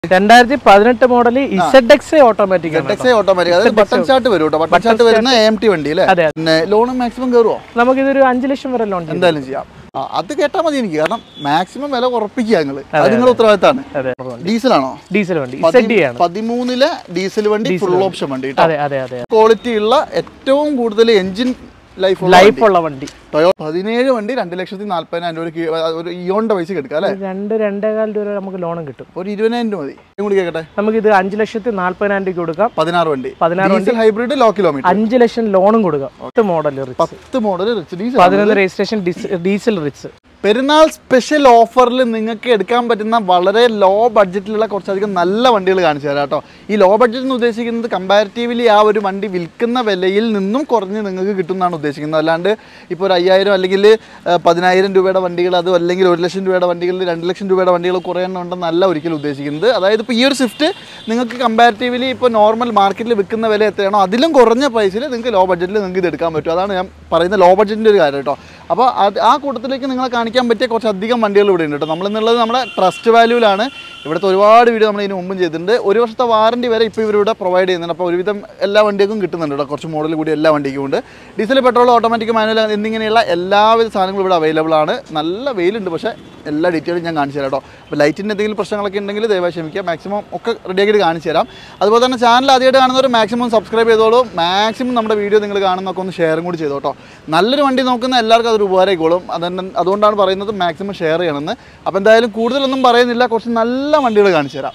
രണ്ടായിരത്തി പതിനെട്ട് model Z X automatic ആണ് ടെക്സൈ ഓട്ടോമാറ്റിക് അതായത് ബട്ടൺ ചാർട്ട് വരും കേട്ടോ ബട്ടൺ ചാർട്ട് വരുന്ന എം ടി വണ്ടി അല്ലേ അതെ പിന്നെ ലോണ് മാക്സിമം കയറുമോ നമുക്കിതൊരു അഞ്ച് ലക്ഷം വരെ ലോൺ ചെയ്യും എന്തായാലും ചെയ്യാം ആ, അത് കേട്ടാൽ മതി എനിക്ക് കാരണം മാക്സിമം വില ഉറപ്പിക്കുക നിങ്ങൾ അത് നിങ്ങളുടെ ഉത്തരവാദിത്തമാണ് അതെ ഡീസലാണോ ഡീസൽ വണ്ടി ഇസഡ് ഡി ആണ് പതിമൂന്നിലെ ഡീസൽ വണ്ടി ഫുൾ ഓപ്ഷൻ വണ്ടി കേട്ടോ അതെ അതെ അതെ ക്വാളിറ്റി ഉള്ള ഏറ്റവും കൂടുതൽ എഞ്ചിൻ ലൈഫ് ലൈഫ് ഉള്ള വണ്ടി ടൊയോ പതിനേഴ് വണ്ടി രണ്ട് ലക്ഷത്തി നാല്പതിനായിരം രൂപ കീ- ഒരു ഇയോണിന്റെ പൈസ എടുക്കാം അല്ലേ രണ്ട് രണ്ടേകാൽ രൂപ വരെ നമുക്ക് ലോണും കിട്ടും ഒരു ഇരുപതിനായിരം രൂപ മതി ഇതും കൂടി കേൾക്കട്ടെ നമുക്കിത് അഞ്ച് ലക്ഷത്തി നാല്പതിനായിരം രൂപ കൊടുക്കാം പതിനാറ് വണ്ടി പതിനാറ് ഡീസൽ ഹൈബ്രിഡ് ലോ കിലോമീറ്റർ അഞ്ച് ലക്ഷം ലോണും കൊടുക്കാം പത്ത് മോഡൽ റിച്ച് പത്ത് മോഡൽ റിച്ച് ഡീസൽ പതിനൊന്ന് registration diesel Ritz Perunnal special ഓഫറിൽ നിങ്ങൾക്ക് എടുക്കാൻ പറ്റുന്ന വളരെ ലോ ബഡ്ജറ്റിലുള്ള കുറച്ചധികം നല്ല വണ്ടികൾ കാണിച്ചു തരാം കേട്ടോ ഈ ലോ ബഡ്ജറ്റ് എന്ന് ഉദ്ദേശിക്കുന്നത് കമ്പാരിറ്റീവ്ലി ആ ഒരു വണ്ടി വിൽക്കുന്ന വിലയിൽ നിന്നും കുറഞ്ഞ് നിങ്ങൾക്ക് കിട്ടുമെന്നാണ് ഉദ്ദേശിക്കുന്നത് അല്ലാണ്ട് ഇപ്പോൾ ഒരു അയ്യായിരം അല്ലെങ്കിൽ ഏഹ്, പതിനായിരം രൂപയുടെ വണ്ടികൾ അതും അല്ലെങ്കിൽ ഒരു ലക്ഷം രൂപയുടെ വണ്ടികളിൽ രണ്ട് ലക്ഷം രൂപയുടെ വണ്ടികൾ കുറേ എണ്ണം ഉണ്ടെന്നല്ല ഒരിക്കലും ഉദ്ദേശിക്കുന്നത് അതായത് ഇപ്പോൾ ഈ ഒരു സ്വിഫ്റ്റ് നിങ്ങൾക്ക് കമ്പാരിറ്റീവ്ലി ഇപ്പോൾ നോർമൽ മാർക്കറ്റിൽ വിൽക്കുന്ന വില എത്രയാണോ അതിലും കുറഞ്ഞ പ്രൈസിൽ നിങ്ങൾക്ക് ലോ ബഡ്ജറ്റിൽ നിങ്ങൾക്ക് ഇത് എടുക്കാൻ പറ്റും അതാണ് ഞാൻ പറയുന്ന ലോ ബഡ്ജറ്റിൻ്റെ ഒരു കാര്യം കേട്ടോ അപ്പോൾ അത് ആ കൂട്ടത്തിലേക്ക് നിങ്ങളെ കാണിക്കാൻ പറ്റിയ കുറച്ചധികം വണ്ടികൾ ഇവിടെ ഉണ്ട് കേട്ടോ നമ്മളിന്നുള്ളത് നമ്മുടെ ട്രസ്റ്റ് വാല്യൂലാണ് ഇവിടുത്തെ ഒരുപാട് വീഡിയോ നമ്മൾ ഇതിന് മുമ്പും ചെയ്തിട്ടുണ്ട് ഒരു വർഷത്തെ വാറണ്ടി വരെ ഇപ്പോൾ ഇവരിവിടെ പ്രൊവൈഡ് ചെയ്യുന്നുണ്ട് അപ്പോൾ ഒരുവിധം എല്ലാ വണ്ടികൾക്കും കിട്ടുന്നുണ്ട് കേട്ടോ കുറച്ച് മോഡൽ കൂടി എല്ലാ വണ്ടിക്കും ഉണ്ട് ഡീസൽ പെട്രോൾ ഓട്ടോമാറ്റിക് മാനുവൽ എന്നിങ്ങനെയുള്ള എല്ലാവിധ സാധനങ്ങളും ഇവിടെ അവൈലബിൾ ആണ് നല്ല വെയിലുണ്ട് പക്ഷേ എല്ലാ ഡീറ്റെയിലും ഞാൻ കാണിച്ചു തരാം കേട്ടോ അപ്പോൾ ലൈറ്റിൻ്റെ എന്തെങ്കിലും പ്രശ്നങ്ങളൊക്കെ ഉണ്ടെങ്കിൽ ദയവായി ക്ഷമിക്കുക മാക്സിമം ഒക്കെ റെഡിയാക്കിയിട്ട് കാണിച്ചു തരാം അതുപോലെ തന്നെ ചാനൽ ആദ്യമായിട്ട് കാണുന്നവർ മാക്സിമം സബ്സ്ക്രൈബ് ചെയ്തോളൂ മാക്സിമം നമ്മുടെ വീഡിയോ നിങ്ങൾ കാണുന്നൊക്കെ ഒന്ന് ഷെയറും കൂടി ചെയ്തോ കേട്ടോ നല്ലൊരു വണ്ടി നോക്കുന്ന എല്ലാവർക്കും അതൊരു ഉപകാരമായിക്കോളും അതന്നെ അതുകൊണ്ടാണ് പറയുന്നത് മാക്സിമം ഷെയർ ചെയ്യണമെന്ന് അപ്പോൾ എന്തായാലും കൂടുതലൊന്നും പറയുന്നില്ല കുറച്ച് നല്ല വണ്ടികൾ കാണിച്ചു തരാം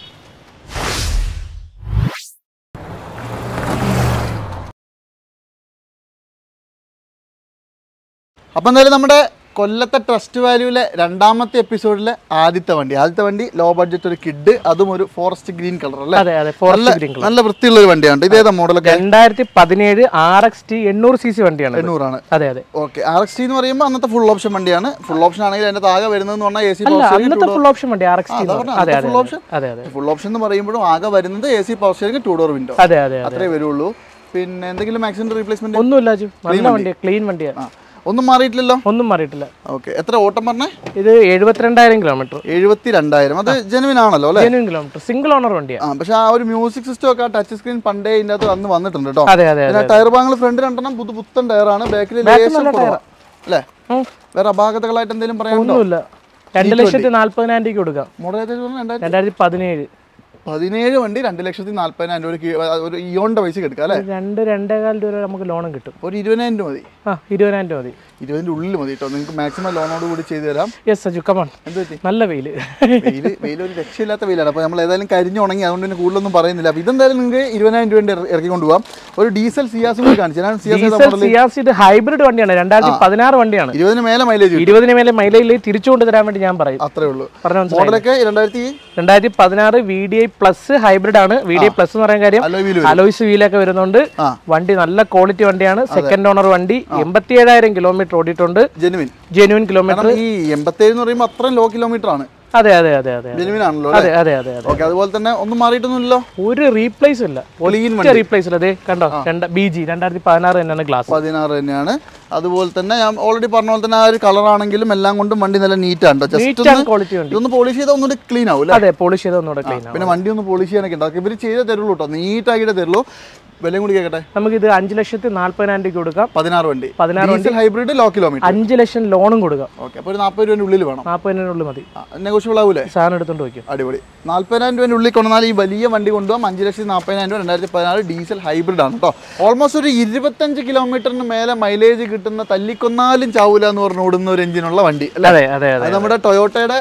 അപ്പോൾ എന്തായാലും നമ്മുടെ കൊല്ലത്തെ ട്രസ്റ്റ് വാല്യൂവിലെ രണ്ടാമത്തെ എപ്പിസോഡിലെ ആദ്യത്തെ വണ്ടി ആദ്യത്തെ വണ്ടി ലോ ബഡ്ജറ്റ് ഒരു കിഡ് അതും ഒരു ഫോറസ്റ്റ് ഗ്രീൻ കളർ അല്ലേ അതെ അതെ ഫോറസ്റ്റ് നല്ല ഗ്രീൻ കളർ നല്ല വൃത്തിയുള്ള ഒരു വണ്ടിയാണ് ഇതേതാ മോഡലൊക്കെ രണ്ടായിരത്തി പതിനേഴ് ആർ എക്സ് ടി എണ്ണൂറ് സി സി വണ്ടിയാണ് ഇത്. എണ്ണൂറാണ് അതെ അതെ ഓക്കെ ആർ എക്സ് ടി എന്ന് പറയുമ്പോൾ അന്നത്തെ ഫുൾ ഓപ്ഷൻ വണ്ടിയാണ് ഫുൾ ഓപ്ഷൻ ആണെങ്കിൽ അതിന്റെ താഴെ വരുന്നതെന്ന് പറഞ്ഞാൽ എ സി അല്ല അന്നത്തെ ഫുൾ ഓപ്ഷൻ വണ്ടി ആർ എക്സ് ടി അതാ പറഞ്ഞെ, അതെ അന്നത്തെ അതെ full option. അതെ അതെ ഫുൾ ഓപ്ഷൻ എന്ന് പറയുമ്പോഴും ആകെ വരുന്നത് A C power steering two door window അതെ അതെ അതെ അത്രേ വരുള്ളൂ പിന്നെ എന്തെങ്കിലും മാക്സിമം റീപ്ലേസ്മെന്റ് ഒന്നുമില്ല അജു നല്ല വണ്ടി ക്ലീൻ വണ്ടിയാണ് ആ ഒന്നും മാറിയിട്ടില്ലല്ലോ ഒന്നും മാറിയിട്ടില്ല ഓക്കെ എത്ര ഓട്ടം പറഞ്ഞേ ഇത് എഴുപത്തിരണ്ടായിരം കിലോമീറ്റർ എഴുപത്തി രണ്ടായിരം അത് ജെനുവിൻ ആണല്ലോ അല്ലേ ജെനുവിൻ കിലോമീറ്റർ സിംഗിൾ ഓണർ വണ്ടിയാണ് ആ പക്ഷെ ആ ഒരു മ്യൂസിക് സിസ്റ്റം ഒക്കെ ആ ടച്ച് സ്ക്രീൻ പണ്ടേ ഇതിന്റെ അകത്ത് അന്ന് വന്നിട്ടുണ്ട് കേട്ടോ അതെ അതെ പിന്നെ ടയർ ഭാഗങ്ങൾ ഫ്രണ്ട് രണ്ടെണ്ണം പുതു പുത്തൻ ടയറാണ് ബാക്കിൽ ലേശം കുറവാ. അല്ലേ ഉം. വേറെ അപാകതകളായിട്ട് എന്തെങ്കിലും പറയാനുണ്ടോ ഒന്നുമില്ല രണ്ട് ലക്ഷത്തി നാല്പതിനായിരം രൂപയ്ക്ക് കൊടുക്കാം മോഡൽ രണ്ടായിരത്തി രണ്ടായിരത്തി പതിനേഴ് പതിനേഴ് വണ്ടി രണ്ട് ലക്ഷത്തി നാല്പതിനായിരം രൂപ കീ- ഒരു ഇയോണിന്റെ പൈസ എടുക്കാം അല്ലേ രണ്ട് രണ്ടേകാൽ രൂപ വരെ നമുക്ക് ലോണും കിട്ടും ഒരു ഇരുപതിനായിരം രൂപ മതി ആ ഇരുപതിനായിരം രൂപ മതി ഇരുപതിന്റെ ഉള്ളിൽ മതി കേട്ടോ നിങ്ങൾക്ക് മാക്സിമം ലോണോട് കൂടി ചെയ്തു തരാം യെസ് സജു കമാൺ എന്ത് പറ്റി നല്ല വെയില് വെയിൽ വെയിൽ ഒരു രക്ഷയില്ലാത്ത വെയിലാണ് അപ്പോൾ നമ്മൾ ഏതായാലും കരിഞ്ഞു ഉണങ്ങി അതുകൊണ്ട് തന്നെ കൂടുതലൊന്നും പറയുന്നില്ല അപ്പോൾ ഇതെന്തായാലും നിങ്ങൾക്ക് ഇരുപതിനായിരം രൂപ ഇറക്കി കൊണ്ടുപോകാം ഒരു ഡീസൽ സിയാസും കൂടി കാണിച്ചു ഞാൻ സിയാസ് ഏതാ ഡീസൽ മോഡൽ സിയാസ് ഇത് ഹൈബ്രിഡ് വണ്ടിയാണ് രണ്ടായിരത്തി പതിനാറ് വണ്ടിയാണ് ഇരുപതിന് മേലെ മൈലേജ് ഇരുപതിന് മേലെ മൈലേജിൽ തിരിച്ചു കൊണ്ടുതരാൻ വേണ്ടി ഞാൻ പറയും അത്രേ ഉള്ളൂ പറഞ്ഞ മനസ്സിലായി മോഡലൊക്കെ രണ്ടായിരത്തി രണ്ടായിരത്തി പതിനാറ് V D I plus hybrid ആണ് വി ഡി ഐ പ്ലസ് എന്ന് പറയാൻ കാര്യം അലോയ് വീല് അലോയ്സ് വീലൊക്കെ വരുന്നുണ്ട് ആ. വണ്ടി നല്ല ക്വാളിറ്റി വണ്ടിയാണ് സെക്കൻഡ് ഓണർ വണ്ടി എൺപത്തി ഏഴായിരം കിലോമീറ്റർ ഓടിയിട്ടുണ്ട് ജെനുവിൻ ജെനുവിൻ കിലോമീറ്റർ കാരണം ഈ എൺപത്തേഴ് എന്ന് പറയുമ്പോൾ അത്രയും ലോ കിലോമീറ്റർ ആണ് അതെ അതെ അതെ അതെ ജെനുവിൻ ആണല്ലോ അതെ അതെ അതെ അതെ ഓക്കെ അതുപോലെ തന്നെ ഒന്നും മാറിയിട്ടൊന്നുമില്ലല്ലോ ഒരു റീപ്ലേസ് ഇല്ല ക്ലീൻ ഒറ്റ റീപ്ലേസ് ഇല്ല അതെ കണ്ടോ രണ്ട് ബി ജി രണ്ടായിരത്തി പതിനാറ് തന്നെയാണ് ഗ്ലാസ് പതിനാറ് തന്നെയാണ് അതുപോലെ തന്നെ ഞാൻ ഓൾറെഡി പറഞ്ഞ പോലെ തന്നെ ആ ഒരു കളർ ആണെങ്കിലും എല്ലാം കൊണ്ടും വണ്ടി നല്ല നീറ്റ് ആണ് ജസ്റ്റ് നീറ്റ് ആൻഡ് ക്വാളിറ്റി വണ്ടി ഇതൊന്ന് പോളിഷ് ചെയ്താൽ ഒന്നുകൂടി ക്ലീൻ ആവും അല്ലേ അതെ പോളിഷ് ചെയ്ത് ഒന്നുകൂടെ ക്ലീൻ ആണ് പിന്നെ വണ്ടി ഒന്ന് പോളിഷ് ചെയ്യാനൊക്കെ ഉണ്ടാക്കും ഇവർ ചെയ്തേ തരുള്ളൂ കേട്ടോ നീറ്റാക്കിയിട്ടേ തരുള്ളൂ വിലയും കൂടി കേൾക്കട്ടെ നമുക്കിത് അഞ്ച് ലക്ഷത്തി നാല്പതിനായിരം രൂപയ്ക്ക് കൊടുക്കാം പതിനാറ് വണ്ടി പതിനാറ് ഡീസൽ ഹൈബ്രിഡ് ലോ കിലോമീറ്റർ അഞ്ച് ലക്ഷം ലോണും കൊടുക്കാം ഓക്കെ അപ്പോൾ ഒരു നാൽപ്പത് രൂപേൻ്റെ ഉള്ളിൽ വേണം നാൽപ്പതിനുള്ളിൽ മതി നെഗോഷ്യബിൾ ആവൂലേ സാധനം എടുത്തോണ്ട് വയ്ക്കും അടിപൊളി നാൽപ്പതിനായിരം രൂപേൻ്റെ ഉള്ളിൽ കൊണ്ടുവന്നാൽ ഈ വലിയ വണ്ടി കൊണ്ടുപോകാം അഞ്ച് ലക്ഷത്തി നാൽപ്പതിനായിരം രൂപ രണ്ടായിരത്തി പതിനാറ് ഡീസൽ ഹൈബ്രിഡ് ആണ് കേട്ടോ ഓൾമോസ്റ്റ് ഒരു ഇരുപത്തഞ്ച് കിലോമീറ്ററിന് മേലെ മൈലേജ് കിട്ടുന്ന തല്ലിക്കൊന്നാലും ചാവൂല എന്ന് പറഞ്ഞ് ഓടുന്ന ഒരു എഞ്ചിനുള്ള വണ്ടി അല്ലേ അതെ അതെ അതെ അത് നമ്മുടെ ടൊയോട്ടയുടെ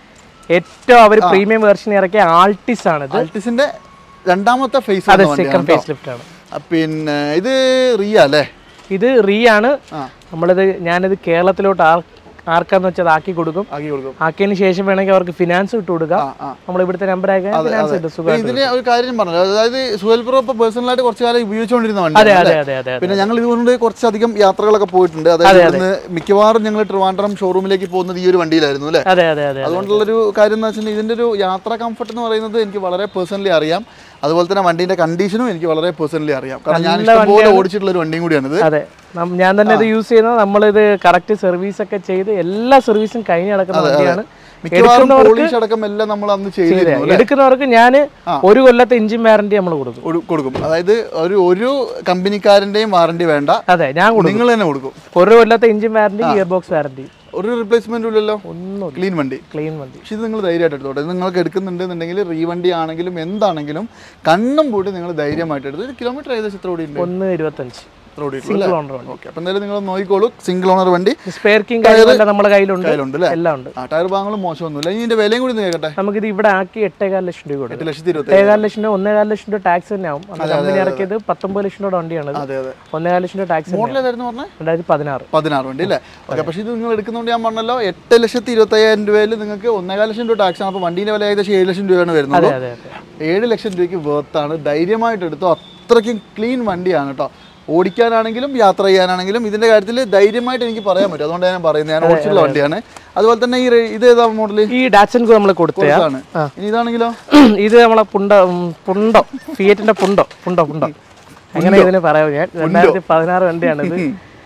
ഏറ്റവും അവർ പ്രീമിയം വേർഷൻ ഇറക്കിയ ആൾട്ടിസ് ആണ് ഇത് അൾട്ടിസിന്റെ രണ്ടാമത്തെ ഫേസ് അതെ സെക്കൻഡ് ഫേസ് ലിഫ്റ്റ് ആണ് പിന്നെ ഇത് റിയ അല്ലേ ഇത് റീ ആണ് ആ നമ്മളിത് ഞാനിത് കേരളത്തിലോട്ട് ആർ ആർക്കാന്ന് വെച്ചാൽ അത് ആക്കി കൊടുക്കും ആക്കി കൊടുക്കും ആക്കിയതിന് ശേഷം വേണമെങ്കിൽ അവർക്ക് ഫിനാൻസ് ഇട്ട് കൊടുക്കാം ആ ആ നമ്മൾ ഇവിടുത്തെ നമ്പർ ആക്കാൻ ഫിനാൻസ് കിട്ടും സുഖം ഇതിന് ഒരു കാര്യം പറഞ്ഞു അതായത് സുഹേൽ പ്രോ ഇപ്പോൾ പേഴ്സണലായിട്ട് കുറച്ച് കാലം ഉപയോഗിച്ചുകൊണ്ടിരുന്ന വണ്ടി അതെ അതെ അതെ അതെ പിന്നെ ഞങ്ങൾ ഇതുകൊണ്ട് കുറച്ചധികം യാത്രകളൊക്കെ പോയിട്ടുണ്ട് അതായത് ഇവിടുന്ന് മിക്കവാറും ഞങ്ങൾ ട്രിവാൻഡ്രം ഷോറൂമിലേക്ക് പോകുന്നത് ഈ ഒരു വണ്ടിയിലായിരുന്നു അല്ലേ അതെ അതെ അതെ അതുകൊണ്ടുള്ളൊരു കാര്യം എന്ന് വെച്ചാൽ ഇതിൻ്റെ ഒരു യാത്രാ കംഫർട്ട് എന്ന് പറയുന്നത് എനിക്ക് വളരെ പേഴ്സണലി അറിയാം അതുപോലെ തന്നെ വണ്ടീൻ്റെ കണ്ടീഷനും എനിക്ക് വളരെ പേഴ്സണലി അറിയാം കാരണം ഞാൻ ഇഷ്ടംപോലെ ഓടിച്ചിട്ടുള്ള ഒരു വണ്ടിയും കൂടിയാണിത് അതെ നം- ഞാൻ തന്നെ ഇത് യൂസ് ചെയ്യുന്നത് നമ്മളിത് കറക്റ്റ് സർവീസ് ഒക്കെ ചെയ്ത് എല്ലാ സർവീസും കഴിഞ്ഞ് നടക്കുന്ന വണ്ടിയാണ് മിക്കവാറും പോളിഷ് അടക്കം എല്ലാം നമ്മൾ അന്ന് ചെയ്തിരുന്നു എടുക്കുന്നവർക്ക് ഞാൻ ഒരു കൊല്ലത്തെ ഇഞ്ചിൻ വാറന്റി നമ്മൾ കൊടുക്കും കൊടു- കൊടുക്കും അതായത് ഒരു ഒരു കമ്പനിക്കാരന്റെയും വാറണ്ടി വേണ്ട അതെ ഞാൻ കൊടുക്കും നിങ്ങൾ തന്നെ കൊടുക്കും ഒരു കൊല്ലത്തെ engine warranty gear box warranty ഒരു റിപ്ലേസ്മെന്റും ഇല്ലല്ലോ ഒന്നും ക്ലീൻ വണ്ടി ക്ലീൻ വണ്ടി പക്ഷെ ഇത് നിങ്ങൾ ധൈര്യമായിട്ട് എടുത്തോട്ടെ ഇത് നിങ്ങൾക്ക് എടുക്കുന്നുണ്ടെന്നുണ്ടെങ്കിൽ റീവണ്ടി ആണെങ്കിലും എന്താണെങ്കിലും കണ്ണും പൂട്ടി നിങ്ങൾ ധൈര്യമായിട്ട് എടുത്ത് ഇത് കിലോമീറ്റർ ഏകദേശം എത്ര ഓടി ഉണ്ട് ഒന്ന് ഇരുപത്തഞ്ച് എത്ര ഓടി സിംഗിൾ ഓണർ വണ്ടി ഓക്കെ അപ്പം എന്തായാലും നിങ്ങൾ നോക്കിക്കോളൂ സിംഗിൾ ഓണർ വണ്ടി സ്പെയർ കിങ് കാര്യങ്ങളെല്ലാം നമ്മുടെ കയ്യിലുണ്ട് കയ്യിലുണ്ട് അല്ലേ എല്ലാം ഉണ്ട് ആ ടയർ ഭാഗങ്ങളും മോശമൊന്നുമില്ല ഇനി ഇതിന്റെ വിലയും കൂടി ഒന്ന് കേൾക്കട്ടെ നമുക്കിത് ഇവിടെ ആക്കി എട്ടേകാൽ ലക്ഷം രൂപ കൊടുക്കും എട്ട് ലക്ഷത്തി ഇരുപത്തി എട്ടേകാൽ ലക്ഷം രൂപ ഒന്നേകാൽ ലക്ഷം രൂപ ടാക്സ് തന്നെ ആവും അന്ന് കമ്പനി ഇറക്കിയത് പത്തൊമ്പത് ലക്ഷം രൂപ വണ്ടിയാണ് അതെ അതെ ഒന്നേകാൽ ലക്ഷം രൂപ ടാക്സ് മോഡൽ ഏതായിരുന്നു പറഞ്ഞത് രണ്ടായിരത്തി പതിനാറ് പതിനാറ് വണ്ടി അല്ലേ ഓക്കെ പക്ഷേ ഇത് നിങ്ങൾ എടുക്കുന്നതുകൊണ്ട് ഞാൻ പറഞ്ഞല്ലോ എട്ട് ലക്ഷത്തി ഇരുപത്തി അയ്യായിരം രൂപയിൽ നിങ്ങൾക്ക് ഒന്നേകാൽ ലക്ഷം രൂപ ടാക്സ് ആണ് അപ്പോൾ വണ്ടീൻ്റെ വില ഏകദേശം ഏഴ് ലക്ഷം രൂപയാണ് വരുന്നത് അതെ അതെ അതെ ഏഴ് ലക്ഷം രൂപയ്ക്ക് വേർത്താണ് ധൈര്യമായിട്ട് എടുത്തോ അത്രയ്ക്കും ക്ലീൻ വണ്ടിയാണ് കേട്ടോ ഓടിക്കാനാണെങ്കിലും യാത്ര ചെയ്യാനാണെങ്കിലും ഇതിന്റെ കാര്യത്തിൽ ധൈര്യമായിട്ട് എനിക്ക് പറയാൻ പറ്റും അതുകൊണ്ട് ഞാൻ പറയുന്നത് ഞാൻ ഓടിച്ചിട്ടുള്ള വണ്ടിയാണ് അതുപോലെ തന്നെ ഈ റെ- ഇത് ഏതാ മോഡല് ഈ ഡാച്ചൻകു നമ്മൾ കൊടുത്തയാ ആണ് ഇനി ഇതാണെങ്കിലോ ഇത് നമ്മളെ പുണ്ട ഉം, പുണ്ടോ ഫിയറ്റിന്റെ പുണ്ടോ പുണ്ടോ പുണ്ടോ എങ്ങനെ ഇതിന് പറയാം ഞാൻ രണ്ടായിരത്തി പതിനാറ് വണ്ടിയാണ് ഇത്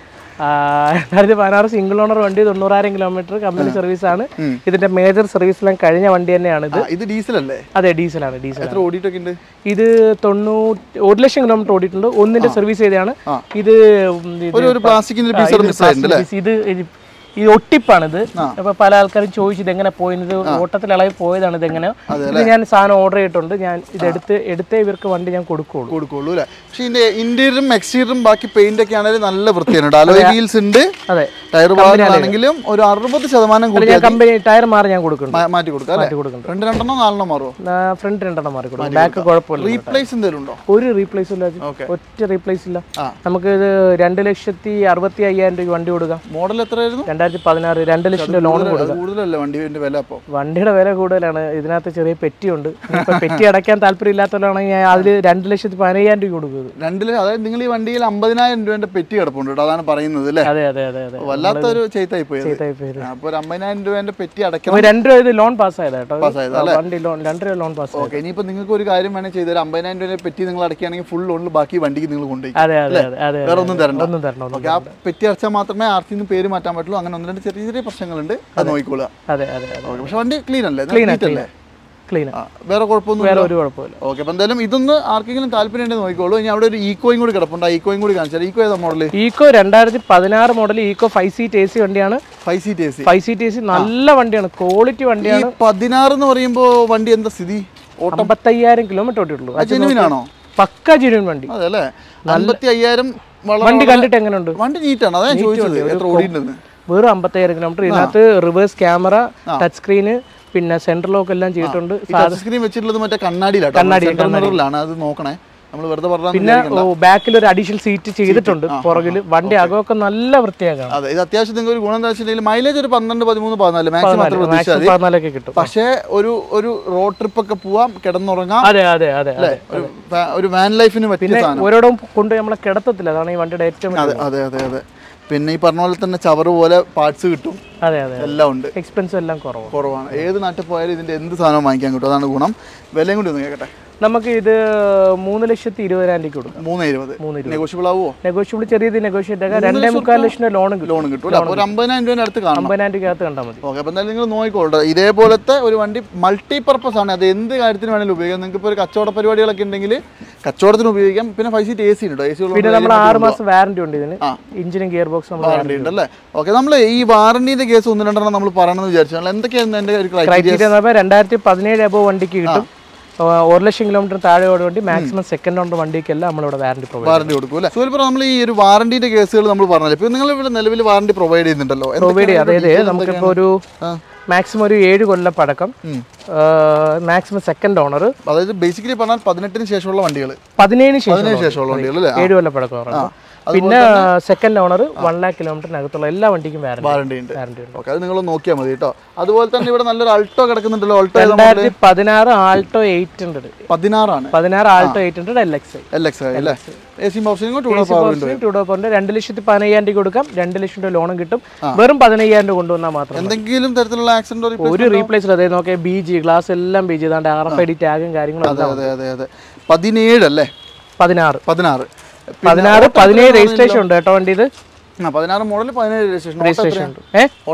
രണ്ടായിരത്തി പതിനാറ് സിംഗിൾ ഓണർ വണ്ടി തൊണ്ണൂറായിരം കിലോമീറ്റർ കമ്പനി സർവീസ് ആണ് ഇതിന്റെ മേജർ സർവീസിലും കഴിഞ്ഞ വണ്ടി തന്നെയാണ് ഇത് ആ, ഇത് ഡീസൽ അല്ലേ അതെ ഡീസലാണ് ഡീസൽ എത്ര ഓടിയിട്ടൊക്കെ ഉണ്ട് ഇത് തൊണ്ണൂറ്റി ഒരു ലക്ഷം കിലോമീറ്റർ ഓടിയിട്ടുണ്ട് ഒന്നിന്റെ സർവീസ് ചെയ്തതാണ് ആ. ഇത് ഉം, ഇത് ഒരു ഒരു പ്ലാസ്റ്റിക്കിന്റെ ആ, പീസ് ഇത് മിസ് ആയിട്ടുണ്ട് plastic piece. ഇത് ഇത് ഈ ഒട്ടിപ്പാണിത് അപ്പൊ പല ആൾക്കാരും ചോദിച്ചു ഇത് എങ്ങനെ പോയത് ഓട്ടത്തിൽ ഇളകി പോയതാണ് ഇത് എങ്ങനെ ഇത് ഞാൻ സാധനം ഓർഡർ ചെയ്തിട്ടുണ്ട് ഞാൻ ഇത് എടുത്ത് എടുത്തേ ഇവർക്ക് വണ്ടി ഞാൻ കൊടുക്കുള്ളൂ കൊടുക്കുള്ളൂ അല്ലേ പക്ഷെ ഇതിന്റെ ഇന്റീരിയറും എക്സ്റ്റീരിയറും ബാക്കി പെയിന്റ് ഒക്കെ ആണെങ്കിലും നല്ല വൃത്തിയാണ് അലോയ് വീൽസ് ഉണ്ട് അതെ ടയർ ഭാഗങ്ങളാണെങ്കിലും ഒരു അറുപത് ശതമാനം കൂടി ഞാൻ കമ്പനി ടയർ മാറി ഞാൻ കൊടുക്കുന്നുണ്ട് മാ- മാറ്റി കൊടുക്കാം അല്ലേ മാറ്റി കൊടുക്കുന്നുണ്ട് രണ്ട് രണ്ടെണ്ണം നാലെണ്ണം മാറുമോ ഫ്രണ്ട് രണ്ടെണ്ണം മാറി കൊടുക്കും ബാക്ക് കുഴപ്പമില്ല റീപ്ലേസ് എന്തെങ്കിലും ഉണ്ടോ ഒരു റീപ്ലേസ് ഇല്ല അജി. Okay. ഒറ്റ റീപ്ലേസ് ഇല്ല ആ. നമുക്ക് ഇത് രണ്ട് ലക്ഷത്തി അറുപത്തി അയ്യായിരം രൂപ വണ്ടി കൊടുക്കാം മോഡൽ എത്രയായിരുന്നു രണ്ടായിരത്തി പതിനാറ് രണ്ട് ലക്ഷം രൂപ ലോൺ അത് കൂടുതലല്ലേ വണ്ടിന്റെ വില അപ്പോൾ വണ്ടിയുടെ വില കൂടുതലാണ് ഇതിനകത്ത് ചെറിയ പെറ്റിയുണ്ട് ഇപ്പൊ പെറ്റി അടയ്ക്കാൻ താല്പര്യം ഇല്ലാത്തവരാണെങ്കിൽ ഞാൻ അതിൽ രണ്ട് ലക്ഷത്തി പതിനയ്യായിരം രൂപ കൊടുക്കുന്നത് രണ്ടില് അതായത് നിങ്ങൾ ഈ വണ്ടിയിൽ അമ്പതിനായിരം രൂപേന്റെ പെറ്റി കിടപ്പുണ്ട് കേട്ടോ അതാണ് പറയുന്നത് അല്ലേ അതെ അതെ അതെ അതെ വല്ലാത്തൊരു ചെയ്തായി പോയത് type ചെയ്ത്. അപ്പോൾ ഒരു അമ്പതിനായിരം രൂപേന്റെ പെറ്റി അടയ്ക്കണം അപ്പൊ രണ്ട് രൂപ ഇത് ലോൺ പാസ്സായത് കേട്ടോ Pass ആയത് ആ, വണ്ടി ലോൺ രണ്ട് രൂപ ലോൺ പാസ് ഓക്കെ ഇനിയിപ്പോൾ നിങ്ങൾക്ക് ഒരു കാര്യം വേണേൽ ചെയ്താൽ അമ്പതിനായിരം രൂപ പെറ്റി നിങ്ങൾ അടയ്ക്കുകയാണെങ്കിൽ ഫുൾ ലോണിൽ ബാക്കി വണ്ടിക്ക് നിങ്ങൾ കൊണ്ടുപോയി അതെ അതെ അതെ അതെ വേറെ ഒന്നും തരണ്ട ഒന്നും തരണം ഒന്നും ഓക്കെ ആ പെറ്റി അടച്ചാൽ മാത്രമേ ആർ സിന്ന് പേര് മാറ്റാൻ പറ്റുള്ളൂ അങ്ങനെ ഒന്ന് രണ്ട് ചെറിയ ചെറിയ പ്രശ്നങ്ങളുണ്ട് അത് നോക്കിക്കൊള്ളുക അതെ അതെ അതെ ഓക്കെ പക്ഷെ വണ്ടി ക്ലീൻ അല്ലേ ക്ലീൻ neat അല്ലേ ക്ലീൻ ആ, വേറെ കുഴപ്പമൊന്നും വേറെ ഒരു കുഴപ്പമില്ല ഓക്കെ അപ്പം എന്തായാലും ഇതൊന്ന് ആർക്കെങ്കിലും താല്പര്യം ഉണ്ടെങ്കിൽ നോക്കിക്കോളൂ ഇനി അവിടെ ഒരു ഈക്കോയും കൂടി കിടപ്പുണ്ട് ആ ഈക്കോയും കൂടി കാണിച്ചാൽ ഈക്കോ ഏതാ മോഡൽ ഈക്കോ രണ്ടായിരത്തി പതിനാറ് model Eeco five seat A C വണ്ടിയാണ് five seat A C five seat A C നല്ല വണ്ടിയാണ് ക്വാളിറ്റി ഈ വണ്ടിയാണ് പതിനാറ് എന്ന് പറയുമ്പോൾ വണ്ടി എന്താ സ്ഥിതി ഓട്ടം അമ്പത്തയ്യായിരം കിലോമീറ്റർ ഓട്ടിട്ടുള്ളൂ ജെനുവിൻ ആണോ പക്ക ജെന്യൂൻ വണ്ടി അതെ അല്ലേ അമ്പത്തി അയ്യായിരം വളരെ വണ്ടി കണ്ടിട്ട് എങ്ങനെയുണ്ട് വണ്ടി നീറ്റാണ് അതാ ഞാൻ ചോദിച്ചത് എത്ര ഓടിയിട്ടുണ്ടെന്ന് വെറും അമ്പത്തയ്യായിരം കിലോമീറ്റർ ഇതിനകത്ത് റിവേഴ്സ് ക്യാമറ ടച്ച് സ്ക്രീന് പിന്നെ സെൻട്രൽ ലോക്ക് എല്ലാം ചെയ്തിട്ടുണ്ട് ഈ ടച്ച് സ്ക്രീൻ വെച്ചിട്ടുള്ളത് മറ്റേ കണ്ണാടിയിലാട്ടോ സെൻട്രൽ മിററിലാണ് അത് നോക്കണേ നമ്മൾ വെറുതെ പറഞ്ഞാൽ പിന്നെ ബാക്കിൽ ഒരു അഡീഷണൽ സീറ്റ് ചെയ്തിട്ടുണ്ട് പുറകിൽ വണ്ടി അകമൊക്കെ നല്ല വൃത്തിയാക്കണം അതെ ഇത് അത്യാവശ്യം നിങ്ങൾക്ക് ഒരു ഗുണം എന്താ വെച്ചിട്ടുണ്ടെങ്കിൽ മൈലേജ് ഒരു പന്ത്രണ്ട് പതിമൂന്ന് പതിനാല് മാക്സിമം അത്ര പ്രതീക്ഷിച്ചാൽ മതി പതിനാലൊക്കെ കിട്ടും പക്ഷേ ഒരു ഒരു റോഡ് ട്രിപ്പ് ഒക്കെ പോവാം കിടന്നുറങ്ങാം അതെ അതെ അതെ അതെ ഒരു വാ- ഒരു വാൻ ലൈഫിന് പറ്റിയ സാധനം ഓരോടും കൊണ്ട് നമ്മളെ കിടത്തത്തില്ല അതാണ് ഈ വണ്ടിയുടെ ഏറ്റവും അതെ അതെ അതെ അതെ പിന്നെ ഈ പറഞ്ഞ പോലെ തന്നെ ചവറ് പോലെ പാർട്സ് കിട്ടും അതെ അതെ എല്ലാം ഉണ്ട് എക്സ്പെൻസ് എല്ലാം കുറവാണ് കുറവാണ് ഏത് നാട്ടിൽ പോയാലും ഇതിന്റെ എന്ത് സാധനം വാങ്ങിക്കാൻ കിട്ടും അതാണ് ഗുണം വിലയും കൂടി ഒന്ന് കേൾക്കട്ടെ നമുക്ക് ഇത് മൂന്ന് ലക്ഷത്തി ഇരുപതിനായിരം രൂപ കൊടുക്കും മൂന്ന് ഇരുപത് മൂന്ന് ഇരുപത്. നെഗോഷ്യബിൾ ആവുമോ നെഗോഷ്യബിൾ ചെറിയത് നെഗോഷിയേറ്റ് ആക്കാം രണ്ടേ മുക്കാൽ ലക്ഷം രൂപ ലോണും കിട്ടും ലോൺ കിട്ടും അല്ലേ? അപ്പോൾ ഒരു അമ്പതിനായിരം രൂപേൻ്റെ അടുത്ത് കാണണം അമ്പതിനായിരം രൂപയ്ക്കകത്ത് കണ്ടാൽ മതി ഓക്കെ അപ്പോൾ എന്തായാലും നിങ്ങൾ നോക്കിക്കോട്ടെ ഇതേപോലത്തെ ഒരു വണ്ടി മൾട്ടി പർപ്പസ് ആണ് അത് എന്ത് കാര്യത്തിന് വേണമെങ്കിലും ഉപയോഗിക്കാം നിങ്ങൾക്ക് ഇപ്പോൾ ഒരു കച്ചവട പരിപാടികളൊക്കെ ഉണ്ടെങ്കിൽ കച്ചവടത്തിന് ഉപയോഗിക്കാം പിന്നെ ഫൈവ് സീറ്റ് എ സി ഉണ്ട് എ സി പിന്നെ നമ്മൾ ആറ് മാസം വാറന്റി ഉണ്ട് ഇതിന് ആ. എഞ്ചിനും ഗിയർ ബോക്സ് നമ്മൾ വാറണ്ടി ഉണ്ട് അല്ലേ ഓക്കെ നമ്മൾ ഈ വാറണ്ടീൻ്റെ കേസ് ഒന്ന് രണ്ടെണ്ണം നമ്മൾ പറയണമെന്ന് വിചാരിച്ചു നമ്മൾ എന്തൊക്കെയാണ് എൻ്റെ ഒരു ക്രൈറ്റീരിയ ക്രൈറ്റീരിയ എന്ന് പറഞ്ഞാൽ രണ്ടായിരത്തി പതിനേഴ് അബോ വണ്ടിക്ക് കിട്ടും ആ, ഒരു ലക്ഷം കിലോമീറ്റർ താഴെ ഓടി വണ്ടി മാക്സിമം സെക്കൻഡ് ഓണർ വണ്ടിക്കെല്ലാം നമ്മളിവിടെ വാറന്റി പ്രൊവൈഡ് വാറണ്ടി കൊടുക്കും അല്ലേ സൂര്യപ്പുറ നമ്മൾ ഈ ഒരു വാറണ്ടീൻ്റെ കേസുകൾ നമ്മൾ പറഞ്ഞല്ലോ ഇപ്പോൾ നിങ്ങൾ ഇവിടെ നിലവിൽ വാറണ്ടി പ്രൊവൈഡ് ചെയ്യുന്നുണ്ടല്ലോ പ്രൊവൈഡ് ചെയ്യും എന്തൊക്കെയാണ് അതായത് details നമുക്കിപ്പോൾ ഒരു ആ. മാക്സിമം ഒരു ഏഴ് കൊല്ലം പഴക്കം മാക്സിമം സെക്കൻഡ് ഓണർ അതായത് ബേസിക്കലി പറഞ്ഞാൽ പതിനെട്ടിന് ശേഷമുള്ള വണ്ടികൾ പതിനേഴിന് ശേഷം പതിനേഴ് ശേഷമുള്ള വണ്ടികൾ അല്ലേ ഏഴ് കൊല്ലം പഴക്കം പറയുമ്പോൾ പിന്നെ സെക്കൻഡ് ഓണർ വൺ ലാക്ക് കിലോമീറ്ററിനകത്തുള്ള എല്ലാ വണ്ടിക്കും വാറന്റി വാറണ്ടി ഉണ്ട് വാറന്റി ഉണ്ട് ഓക്കെ അത് നിങ്ങൾ നോക്കിയാൽ മതി കേട്ടോ അതുപോലെ തന്നെ ഇവിടെ നല്ലൊരു അൾട്ടോ കിടക്കുന്നുണ്ടല്ലോ അൾട്ടോ രണ്ടായിരത്തി പതിനാറ് ആൾട്ടോ എയ്റ്റ് ഹൺഡ്രഡ് പതിനാറാണ് പതിനാറ് Alto eight hundred L X I L X അല്ലേ എ സി ഓപ്ഷനും ടൂ പവർ വിൻഡോ ടു ഡോപ്പറിന്റെ രണ്ട് ലക്ഷത്തി പതിനയ്യായിരം രൂപ കൊടുക്കാം രണ്ട് ലക്ഷം രൂപ ലോണും കിട്ടും വെറും പതിനയ്യായിരം രൂപ കൊണ്ടുവന്നാൽ മാത്രം മതി. എന്തെങ്കിലും തരത്തിലുള്ള ആക്സിഡന്റ് ഒരു റീപ്ലേസ് അതായത് നോക്കിയാൽ ബി ജി ഗ്ലാസ് എല്ലാം ബി ജി ഇതാണ്ട് ആർ എഫ് ഐ ഡി ടാഗും കാര്യങ്ങളും അതെ എല്ലാം അതെ അതെ അതെ പതിനേഴ് അല്ലേ പതിനാറ് പതിനാറ് പതിനാറ് പതിനേഴ് രജിസ്ട്രേഷൻ ഉണ്ട് കേട്ടോ വണ്ടി ഇത് ആ പതിനാറ് മോഡൽ പതിനേഴ് രജിസ്ട്രേഷൻ രജിസ്ട്രേഷൻ ഉണ്ട് ഏ ഓട്ടം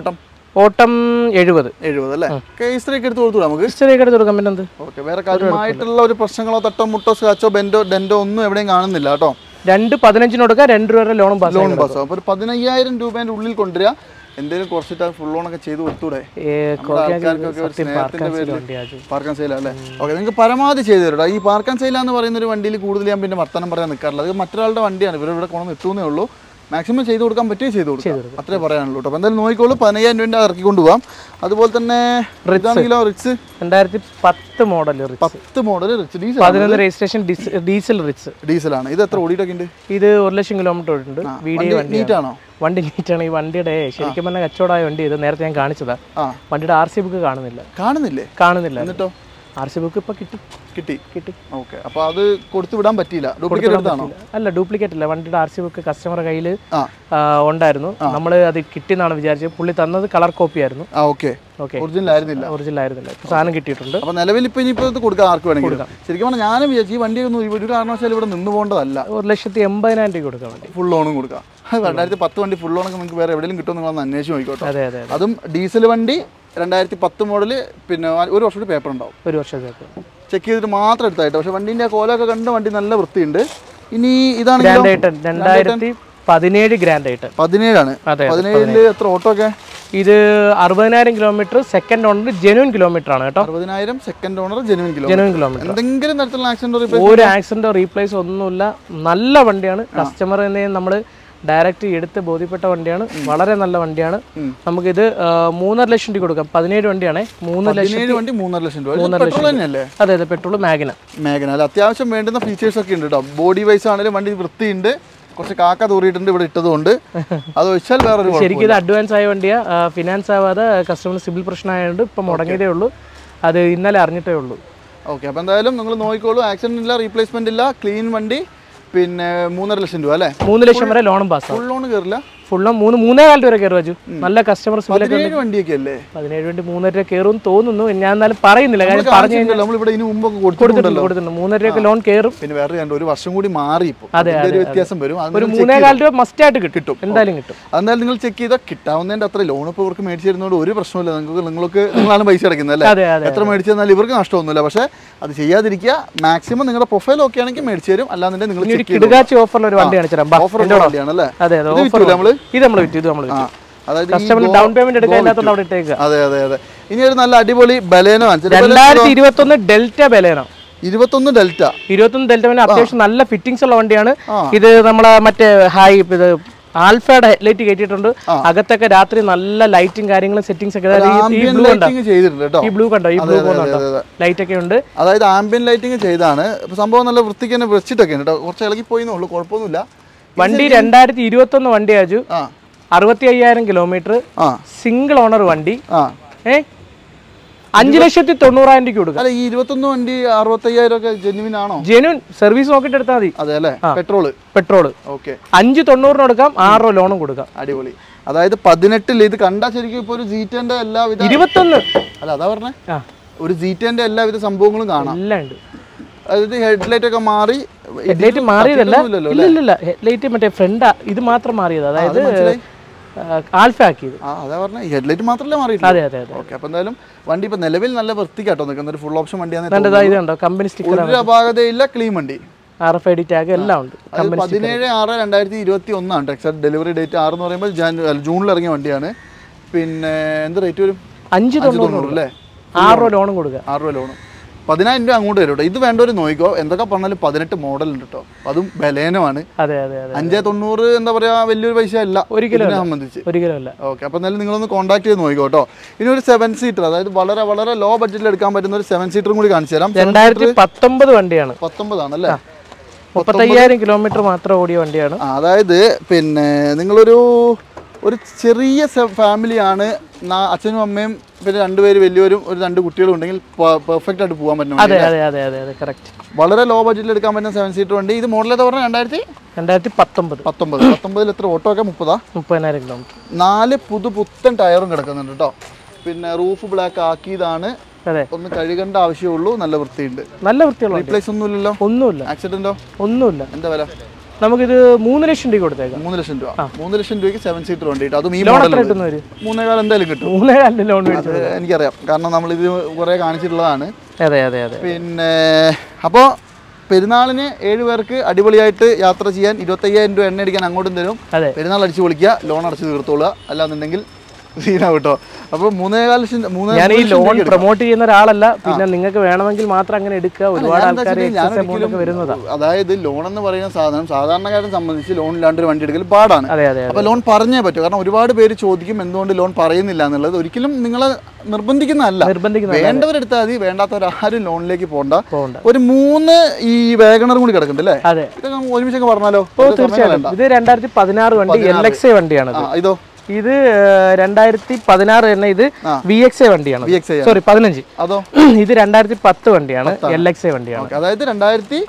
ഓട്ടം എഴുപത് എഴുപത് അല്ലേ കേസ് ഒക്കെ എടുത്ത് കൊടുത്തു നമുക്ക് ഹിസ്റ്ററിയൊക്കെ എടുത്ത് കൊടുക്കാം പിന്നെ എന്ത് ഓക്കെ വേറെ കാര്യമായിട്ടുള്ള ഒരു പ്രശ്നങ്ങളോ തട്ടോ മുട്ടോ സ്ക്രാച്ചോ ബെൻഡോ ഡെൻഡോ ഒന്നും എവിടെയും കാണുന്നില്ല കേട്ടോ രണ്ട് പതിനഞ്ചിന് കൊടുക്കാം രണ്ട് രൂപ വരെ ലോണും പാസ് ലോൺ പാസ് അപ്പോൾ ഒരു പതിനയ്യായിരം രൂപേൻ്റെ ഉള്ളിൽ കൊണ്ടുവരിക എന്തെങ്കിലും കുറച്ചിട്ട് ഫുൾ ലോൺ ഒക്കെ ചെയ്ത് കൊടുത്തൂടെ നമ്മുടെ ആൾക്കാർക്കൊക്കെ ഒരു സ്നേഹത്തിന്റെ പേരിൽ പാർക്കാൻ സെയിൽ അല്ലേ ഓക്കെ നിങ്ങൾക്ക് പരമാവധി ചെയ്തു തരട്ടോ ഈ പാർക്കാൻ സെയിൽ എന്ന് പറയുന്ന ഒരു വണ്ടിയിൽ കൂടുതൽ ഞാൻ പിന്നെ വർത്തമാനം പറയാൻ നിൽക്കാറില്ല അത് മറ്റൊരാളുടെ വണ്ടിയാണ് ഇവർ ഇവിടെ കൊണ്ടു എത്തുന്നേ ഉള്ളൂ മാക്സിമം ചെയ്ത് കൊടുക്കാൻ പറ്റുകയോ ചെയ്ത് കൊടുക്കാം അത്രേ പറയാനുള്ളൂ കേട്ടോ അപ്പോൾ എന്തായാലും നോക്കിക്കോളൂ പതിനയ്യായിരം രൂപ ഇറക്കി കൊണ്ടുപോകാം അതുപോലെ തന്നെ ഇതാണെങ്കിലോ റിച്ച് രണ്ടായിരത്തി പത്ത് മോഡൽ റിച്ച് പത്ത് മോഡൽ റിച്ച് ഡീസൽ പതിനൊന്ന് രജിസ്ട്രേഷൻ ഡീസൽ റിച്ച് ഡീസലാണ് ഇത് എത്ര ഓടിയിട്ടൊക്കെ ഉണ്ട് ഇത് ഒരു ലക്ഷം കിലോമീറ്റർ ഉണ്ട് വീഡിയോ വണ്ടി നീറ്റാണോ വണ്ടി നീറ്റാണ് ഈ വണ്ടിയുടെ ശരിക്കും പറഞ്ഞാൽ കച്ചവടമായ വണ്ടി ഇത് നേരത്തെ ഞാൻ കാണിച്ചതാ ആ വണ്ടിയുടെ ആർ സി ബുക്ക് കാണുന്നില്ല കാണുന്നില്ലേ കാണുന്നില്ല എന്നിട്ടോ ആർ സി ബുക്ക് ഇപ്പൊ കിട്ടി കിട്ടി കിട്ടി ഓക്കെ അപ്പോൾ അത് കൊടുത്തു വിടാൻ പറ്റിയില്ല ഡ്യൂപ്ലിക്കേറ്റ് എടുത്താണോ അല്ല ഡ്യൂപ്ലിക്കേറ്റ് അല്ല വണ്ടിയുടെ ആർ സി ബുക്ക് കസ്റ്റമർ കയ്യിൽ ആ ഉണ്ടായിരുന്നു നമ്മൾ അത് കിട്ടിയെന്നാണ് വിചാരിച്ചത് പുള്ളി തന്നത് കളർ കോപ്പി ആയിരുന്നു ആ ഓക്കെ ഓക്കെ ഒറിജിനൽ ആയിരുന്നില്ല ഒറിജിനൽ ആയിരുന്നില്ല ഇപ്പൊ സാധനം കിട്ടിയിട്ടുണ്ട് അപ്പൊ നിലവിൽ ഇപ്പൊ ഇനിയിപ്പോ ഇത് കൊടുക്കാം ആർക്ക് വേണമെങ്കിലും ശരിക്കും പറഞ്ഞാൽ ഞാനും വിചാരിച്ചു ഈ വണ്ടി ഒന്നും ഒരു കാരണവശാലും ഇവിടെ നിന്ന് പോകേണ്ടതല്ല ഒരു ലക്ഷത്തി എൺപതിനായിരം രൂപ കൊടുക്കാൻ വേണ്ടി ഫുൾ ലോണും കൊടുക്കാം രണ്ടായിരത്തി പത്ത് വണ്ടി ഫുൾ ലോണൊക്കെ നിങ്ങൾക്ക് വേറെ എവിടെയെങ്കിലും കിട്ടുമെന്ന് നിങ്ങളൊന്ന് അന്വേഷിച്ച് നോക്കിക്കോട്ടെ അതെ അതെ അതെ അതും ഡീസൽ വണ്ടി രണ്ടായിരത്തി പത്ത് മോഡൽ പിന്നെ ഒരു വർഷം കൂടി പേപ്പർ ഉണ്ടാവും ഒരു വർഷത്തേക്ക് ചെക്ക് ചെയ്തിട്ട് മാത്രം എടുത്തായിട്ട് പക്ഷെ വണ്ടീൻ്റെ ആ കോലൊക്കെ കണ്ട് വണ്ടി നല്ല വൃത്തിയുണ്ട് ഇനി ഇതാണ് ഗ്രാൻഡ് ഐട്ടൺ രണ്ടായിരത്തി പതിനേഴ് ഗ്രാൻഡ് ഐട്ടൺ പതിനേഴാണ് അതെ പതിനേഴില് എത്ര ഓട്ടോ ഒക്കെ ഇത് അറുപതിനായിരം kilometre second owner genuine kilometre ആണ് കേട്ടോ അറുപതിനായിരം second owner genuine kilo genuine kilometre എന്തെങ്കിലും തരത്തിലുള്ള ആക്സിഡന്റ് ഒരു ആക്സിഡന്റോ റീപ്ലേസ് ഒന്നുമില്ല നല്ല വണ്ടിയാണ് കസ്റ്റമർ തന്നെ നമ്മൾ ഡയറക്റ്റ് എടുത്ത് ബോധ്യപ്പെട്ട വണ്ടിയാണ് വളരെ നല്ല വണ്ടിയാണ് നമുക്കിത് ആ, മൂന്നര ലക്ഷം രൂപ കൊടുക്കാം പതിനേഴ് വണ്ടിയാണേ മൂന്ന് ലക്ഷം പതിനേഴ് വണ്ടി മൂന്നര ലക്ഷം രൂപ പെട്രോൾ തന്നെയല്ലേ അതെ അതെ പെട്രോൾ മാഗിന മേഘന അല്ല അത്യാവശ്യം വേണ്ടുന്ന ഫീച്ചേഴ്സ് ഒക്കെ ഉണ്ട് കേട്ടോ ബോഡി വൈസ് ആണെങ്കിലും വണ്ടി വൃത്തിയുണ്ട് കുറച്ച് കാക്ക തൂറിയിട്ടുണ്ട് ഇവിടെ ഇട്ടതുകൊണ്ട് അത് വെച്ചാൽ വേറൊരു കുഴപ്പം. ശരിക്കും ഇത് അഡ്വാൻസ് ആയ വണ്ടിയാ ഫിനാൻസ് ആവാതെ കസ്റ്റമർ സിബിൽ പ്രശ്നമായതുകൊണ്ട് ഇപ്പം മുടങ്ങിയതേ ഉള്ളൂ അത് ഇന്നലെ അറിഞ്ഞിട്ടേ ഉള്ളൂ ഓക്കെ അപ്പോൾ എന്തായാലും നിങ്ങൾ നോക്കിക്കോളൂ ആക്സിഡന്റ് ഇല്ല റീപ്ലേസ്മെന്റ് ഇല്ല ക്ലീൻ വണ്ടി പിന്നെ മൂന്നര ലക്ഷം രൂപ അല്ലേ മൂന്ന് ലക്ഷം വരെ ലോണും പാസ്സാവും ഫുൾ ലോൺ കയറില്ല ഫുള്ളും മൂന്ന് മൂന്നേ കാലത്ത് വരെ കയറും അജു നല്ല കസ്റ്റമർ സിബിലൊക്കെ പതിനേഴ് വണ്ടിയൊക്കെ അല്ലേ പതിനേഴ് വേണ്ടി മൂന്നര കയറും തോന്നുന്നു ഞാൻ എന്നാലും പറയുന്നില്ല കാര്യം പറഞ്ഞു നമ്മളിവിടെ ഇതിന് മുമ്പൊക്കെ കൊടുത്തിട്ടുണ്ട് കൊടുത്തിട്ടുണ്ട് കൊടുത്തിട്ടുണ്ട് മൂന്നര രൂപ ലോൺ കയറും പിന്നെ വേറെ രണ്ട് ഒരു വർഷം കൂടി മാറി ഇപ്പോൾ അതിന്റെ ഒരു വ്യത്യാസം വരും അത് ഒരു നിങ്ങൾ മൂന്നേ കാല രൂപ മസ്റ്റ് ആയിട്ട് കിട്ടും എന്തായാലും കിട്ടും അതെന്തായാലും നിങ്ങൾ ചെക്ക് ചെയ്താൽ കിട്ടാവുന്നതിന്റെ അത്ര ലോൺ ഇപ്പോൾ ഇവർക്ക് മേടിച്ചു തരുന്നതുകൊണ്ട് ഒരു പ്രശ്നമില്ല നിങ്ങൾക്ക് നിങ്ങൾക്ക് നിങ്ങളാണ് പൈസ അടയ്ക്കുന്നത് അല്ലേ അതെ അതെ എത്ര മേടിച്ചു തന്നാൽ ഇവർക്ക് നഷ്ടമൊന്നുമില്ല പക്ഷേ അത് ചെയ്യാതിരിക്കുക മാക്സിമം നിങ്ങളുടെ പ്രൊഫൈൽ ഓക്കെ ആണെങ്കിൽ മേടിച്ചു തരും അല്ലാന്നുണ്ടെങ്കിൽ നിങ്ങൾ ഇനി ഒരു ചെക്ക് ചെയ്ത് കിടുകാച്ചി ഓഫറിൽ ഒരു വണ്ടി കാണിച്ചു തരാം ബാ, ഓഫർ എൻ്റെ കൂടെ വാ. വണ്ടിയാണ് അല്ലേ അതെ അതെ ഇത് ഓഫർ വിറ്റൂലേ നമ്മള് ഇത് നമ്മൾ വിറ്റു ഇത് നമ്മൾ ആ വിറ്റു അതായത് ഈ കസ്റ്റമർ ഗോ- ഡൗൺ പേയ്മെന്റ് എടുക്കാത്തതുകൊണ്ട് അവിടെ ഇട്ടേക്കുക അതെ അതെ അതെ ഇനി ഒരു നല്ല അടിപൊളി ബലേനോ കാണിച്ചത് രണ്ടായിരത്തി ഇരുപത്തി ഒന്ന് ഡെൽറ്റ ബലേനോ ഇരുപത്തൊന്ന് ഡെൽറ്റ ഇരുപത്തൊന്ന് ഡെൽറ്റ പിന്നെ അത്യാവശ്യം നല്ല ഫിറ്റിംഗ്സ് ഉള്ള വണ്ടിയാണ് ആ. ഇത് നമ്മളെ മറ്റേ ഹൈ ഇത് ആൽഫയുടെ ഹെഡ്ലൈറ്റ് കയറ്റിയിട്ടുണ്ട് അകത്തൊക്കെ രാത്രി നല്ല ലൈറ്റും കാര്യങ്ങളും സെറ്റിംഗ്സ് ഒക്കെ അതായത് ഈ- ഈ ആംബിയൻ ബ്ലൂ കണ്ടോ ലൈറ്റിംഗ് ചെയ്തിട്ടുണ്ട് കേട്ടോ ഈ ബ്ലൂ കണ്ടോ ഈ ബ്ലൂ അതെ, പോകുന്നുണ്ടോ അതെ, അതെ. ലൈറ്റ് ഒക്കെ ഉണ്ട് അതായത് ആംബിയൻ ലൈറ്റിംഗ് ചെയ്താണ് ഇപ്പൊ സംഭവം നല്ല വൃത്തിക്ക് തന്നെ വെച്ചിട്ടൊക്കെ ഉണ്ട് കേട്ടോ കുറച്ച് ഇളകി പോയിന്നേ ഉള്ളൂ കുഴപ്പമൊന്നുമില്ല വണ്ടി രണ്ടായിരത്തി ഇരുപത്തി ഒന്ന് വണ്ടി ആജു ആ അറുപത്തി അയ്യായിരം കിലോമീറ്റർ ആ സിംഗിൾ ഓണർ വണ്ടി ആ ഏ അഞ്ചു ലക്ഷത്തി തൊണ്ണൂറായിരം രൂപയ്ക്ക് കൊടുക്കാം അല്ല ഈ ഇരുപത്തൊന്ന് വണ്ടി അറുപത്തയ്യായിരം ഒക്കെ ജെന്യുവിൻ ആണോ ജെനുവൻ സർവീസ് നോക്കിയിട്ട് എടുത്താൽ മതി അതെ അല്ലേ പെട്രോള് പെട്രോള് ഓക്കെ അഞ്ച് തൊണ്ണൂറിന് കൊടുക്കാം ആറ് രൂപ ലോണും കൊടുക്കാം അടിപൊളി അതായത് പതിനെട്ടിൽ ഇത് കണ്ടാ ശരിക്കും ഇപ്പൊ ഒരു ജീറ്റന്റെ എല്ലാവിധ ഇരുപത്തൊന്ന് അല്ല അതാ പറഞ്ഞേ ആ ഒരു ജീറ്റന്റെ എല്ലാവിധ സംഭവങ്ങളും കാണാം എല്ലാം ഉണ്ട് അതായത് ഹെഡ്ലൈറ്റ് ഒക്കെ മാറി ഹെഡ്ലൈറ്റ് മാറിയതല്ല തട്ടിയിട്ടൊന്നുമില്ലല്ലോ, ഇല്ല ഇല്ല ഹെഡ്ലൈറ്റ് മറ്റേ ഫ്രണ്ട് ഇത് മാത്രം മാറിയത് അതായത് മനസ്സിലായി. ആൽഫ ആക്കിയത് ആ അതാ പറഞ്ഞ ഹെഡ്ലൈറ്റ് മാത്രമല്ലേ മാറിയിട്ടില്ല അതെ അതെ അതെ ഓക്കെ അപ്പൊ എന്തായാലും വണ്ടി ഇപ്പൊ നിലവിൽ നല്ല വൃത്തിക്കാട്ടോ നിൽക്കുന്ന ഒരു ഫുൾ ഓപ്ഷൻ വണ്ടിയാണ് നല്ല ഇതാ ഇത് കണ്ടോ കമ്പനി സ്റ്റിക്കർ ഒരു അപാകതയില്ല ക്ലീൻ വണ്ടി R F I D tag എല്ലാം ഉണ്ട് അത് പതിനേഴ് ആറ് രണ്ടായിരത്തി ഇരുപത്തി ഒന്നാണ് എക്സാക്ട് ഡെലിവറി ഡേറ്റ് ആറ് എന്ന് പറയുമ്പോൾ ജാനു അല്ല, ജൂണിൽ ഇറങ്ങിയ വണ്ടിയാണ് പിന്നെ എന്ത് റേറ്റ് വരും അഞ്ച് അഞ്ച് തൊണ്ണൂറ് തൊണ്ണൂറ് അല്ലേ ആറ് രൂപ ലോണും കൊടുക്കുക ആറ് രൂപ ലോണ് പതിനായിരം രൂപ അങ്ങോട്ട് വരും കേട്ടോ ഇത് വേണ്ട ഒരു നോക്കിക്കോ എന്തൊക്കെ പറഞ്ഞാലും പതിനെട്ട് മോഡൽ ഉണ്ട് കേട്ടോ അതും ബലേനമാണ് അതെ അതെ അതെ അഞ്ചേ തൊണ്ണൂറ് എന്താ പറയാ വലിയൊരു പൈസ അല്ല ഒരിക്കലും ഇതിനെ സംബന്ധിച്ച് ഒരിക്കലും അല്ല ഓക്കെ അപ്പോൾ എന്തായാലും നിങ്ങളൊന്ന് കോൺടാക്ട് ചെയ്ത് നോക്കിക്കോ കേട്ടോ ഇനി ഒരു സെവൻ സീറ്റർ അതായത് വളരെ വളരെ ലോ ബഡ്ജറ്റിൽ എടുക്കാൻ പറ്റുന്ന ഒരു സെവൻ സീറ്ററും കൂടി കാണിച്ചു തരാം രണ്ടായിരത്തി പത്തൊമ്പത് വണ്ടിയാണ് പത്തൊമ്പതാണല്ലേ മുപ്പത്തയ്യായിരം കിലോമീറ്റർ മാത്രം ഓടിയ വണ്ടിയാണ് ആ, അതായത് പിന്നെ നിങ്ങളൊരു ഒരു ചെറിയ ഫാമിലിയാണ് അച്ഛനും അമ്മയും പിന്നെ രണ്ടുപേര് വലിയവരും ഒരു രണ്ട് കുട്ടികളും ഉണ്ടെങ്കിൽ പെർഫെക്റ്റ് ആയിട്ട് പോകാൻ പറ്റുന്ന വണ്ടി അതെ അതെ അതെ അതെ അതെ കറക്റ്റ് വളരെ ലോ ബഡ്ജറ്റിൽ എടുക്കാൻ പറ്റുന്ന സെവൻ സീറ്റർ വണ്ടി ഇത് മോഡൽ ഏതാ പറഞ്ഞാൽ രണ്ടായിരത്തി രണ്ടായിരത്തി പത്തൊമ്പത് പത്തൊമ്പത് പത്തൊമ്പതിൽ എത്ര ഓട്ടോ ഒക്കെ മുപ്പതാ മുപ്പതിനായിരം കിലോമീറ്റർ നാല് പുതു പുത്തൻ ടയറും കിടക്കുന്നുണ്ട് കേട്ടോ പിന്നെ റൂഫ് ബ്ലാക്ക് ആക്കിയതാണ് അതെ ഒന്ന് കഴുകേണ്ട ആവശ്യമുള്ളൂ നല്ല വൃത്തിയുണ്ട് നല്ല വൃത്തിയുള്ള വണ്ടി റീപ്ലേസ് ഒന്നുമില്ലല്ലോ ഒന്നുമില്ല ആക്സിഡന്റോ ഒന്നുമില്ല എന്താ വില നമുക്കിത് മൂന്ന് ലക്ഷം രൂപ കൊടുത്തേക്കാം മൂന്ന് ലക്ഷം രൂപ മൂന്ന് ലക്ഷം രൂപയ്ക്ക് സെവൻ സീറ്റർ വണ്ടി കിട്ടും അതും ഈ ലോൺ മോഡൽ എത്ര കിട്ടുന്ന വരും മൂന്നേകാൽ എന്തായാലും കിട്ടും മൂന്നേ കാലിന് ലോൺ മേടിച്ചു അത് എനിക്കറിയാം കാരണം നമ്മൾ ഇത് കുറേ കാണിച്ചിട്ടുള്ളതാണ് അതെ അതെ അതെ പിന്നെ അപ്പോൾ പെരുന്നാളിന് ഏഴ് പേർക്ക് അടിപൊളിയായിട്ട് യാത്ര ചെയ്യാൻ ഇരുപത്തയ്യായിരം രൂപ എണ്ണ അടിക്കാൻ അങ്ങോട്ടും തരും അതെ പെരുന്നാൾ അടിച്ചു പൊളിക്കുക ലോൺ അടച്ച് തീർത്തോളുക അല്ലാന്നുണ്ടെങ്കിൽ സീനാവും കേട്ടോ അപ്പോൾ മൂന്നേകാൽ ലക്ഷം മൂന്ന് ഞാൻ ഈ മൂന്ന് ലക്ഷം ലോൺ രൂപയ്ക്ക് പ്രൊമോട്ട് ചെയ്യുന്ന ഒരാളല്ല പിന്നെ നിങ്ങൾക്ക് വേണമെങ്കിൽ മാത്രം അങ്ങനെ എടുക്കുക ഒരുപാട് ഞാൻ എന്താ ആൾക്കാർ വെച്ചിട്ടുണ്ടെങ്കിൽ ഞാൻ എക്സസ് എമൗണ്ട് ഒക്കെ ഒരിക്കലും, വരുന്നതാ അതായത് ലോൺ എന്ന് പറയുന്ന സാധനം സാധാരണക്കാരെ സംബന്ധിച്ച് ലോൺ ഇല്ലാണ്ട് ഒരു വണ്ടി എടുക്കൽ പാടാണ് അതെ അതെ അപ്പോൾ ലോൺ പറഞ്ഞേ പറ്റൂ കാരണം ഒരുപാട് പേര് ചോദിക്കും എന്തുകൊണ്ട് ലോൺ പറയുന്നില്ല എന്നുള്ളത് ഒരിക്കലും നിങ്ങളെ നിർബന്ധിക്കുന്നതല്ല നിർബന്ധിക്കുന്ന വേണ്ടവരെടുത്താൽ മതി വേണ്ടാത്തവരാരും ലോണിലേക്ക് പോകണ്ട പോകണ്ട ഒരു മൂന്ന് ഈ വേഗണർ കൂടി കിടക്കുന്നുണ്ട് അല്ലേ അതെ ഇതൊക്കെ നമുക്ക് ഒരുമിച്ചൊക്കെ പറഞ്ഞാലോ ഓ ഒരു സമയം തീർച്ചയായിട്ടും കളയണ്ട. ഇത് രണ്ടായിരത്തി പതിനാറ് വണ്ടി എൽ എക്സ് എ വണ്ടിയാണത് ആ ഇതോ ഇത് രണ്ടായിരത്തി പതിനാറ് തന്നെ ഇത് ആ. വി എക്സ് എ വണ്ടിയാണ് വി എക്സ് ഐ സോറി പതിനഞ്ച് അതോ ഇത് രണ്ടായിരത്തി പത്ത് വണ്ടിയാണ് എൽ എക്സ് എ വണ്ടിയാണ് ഓക്കെ അതായത് രണ്ടായിരത്തി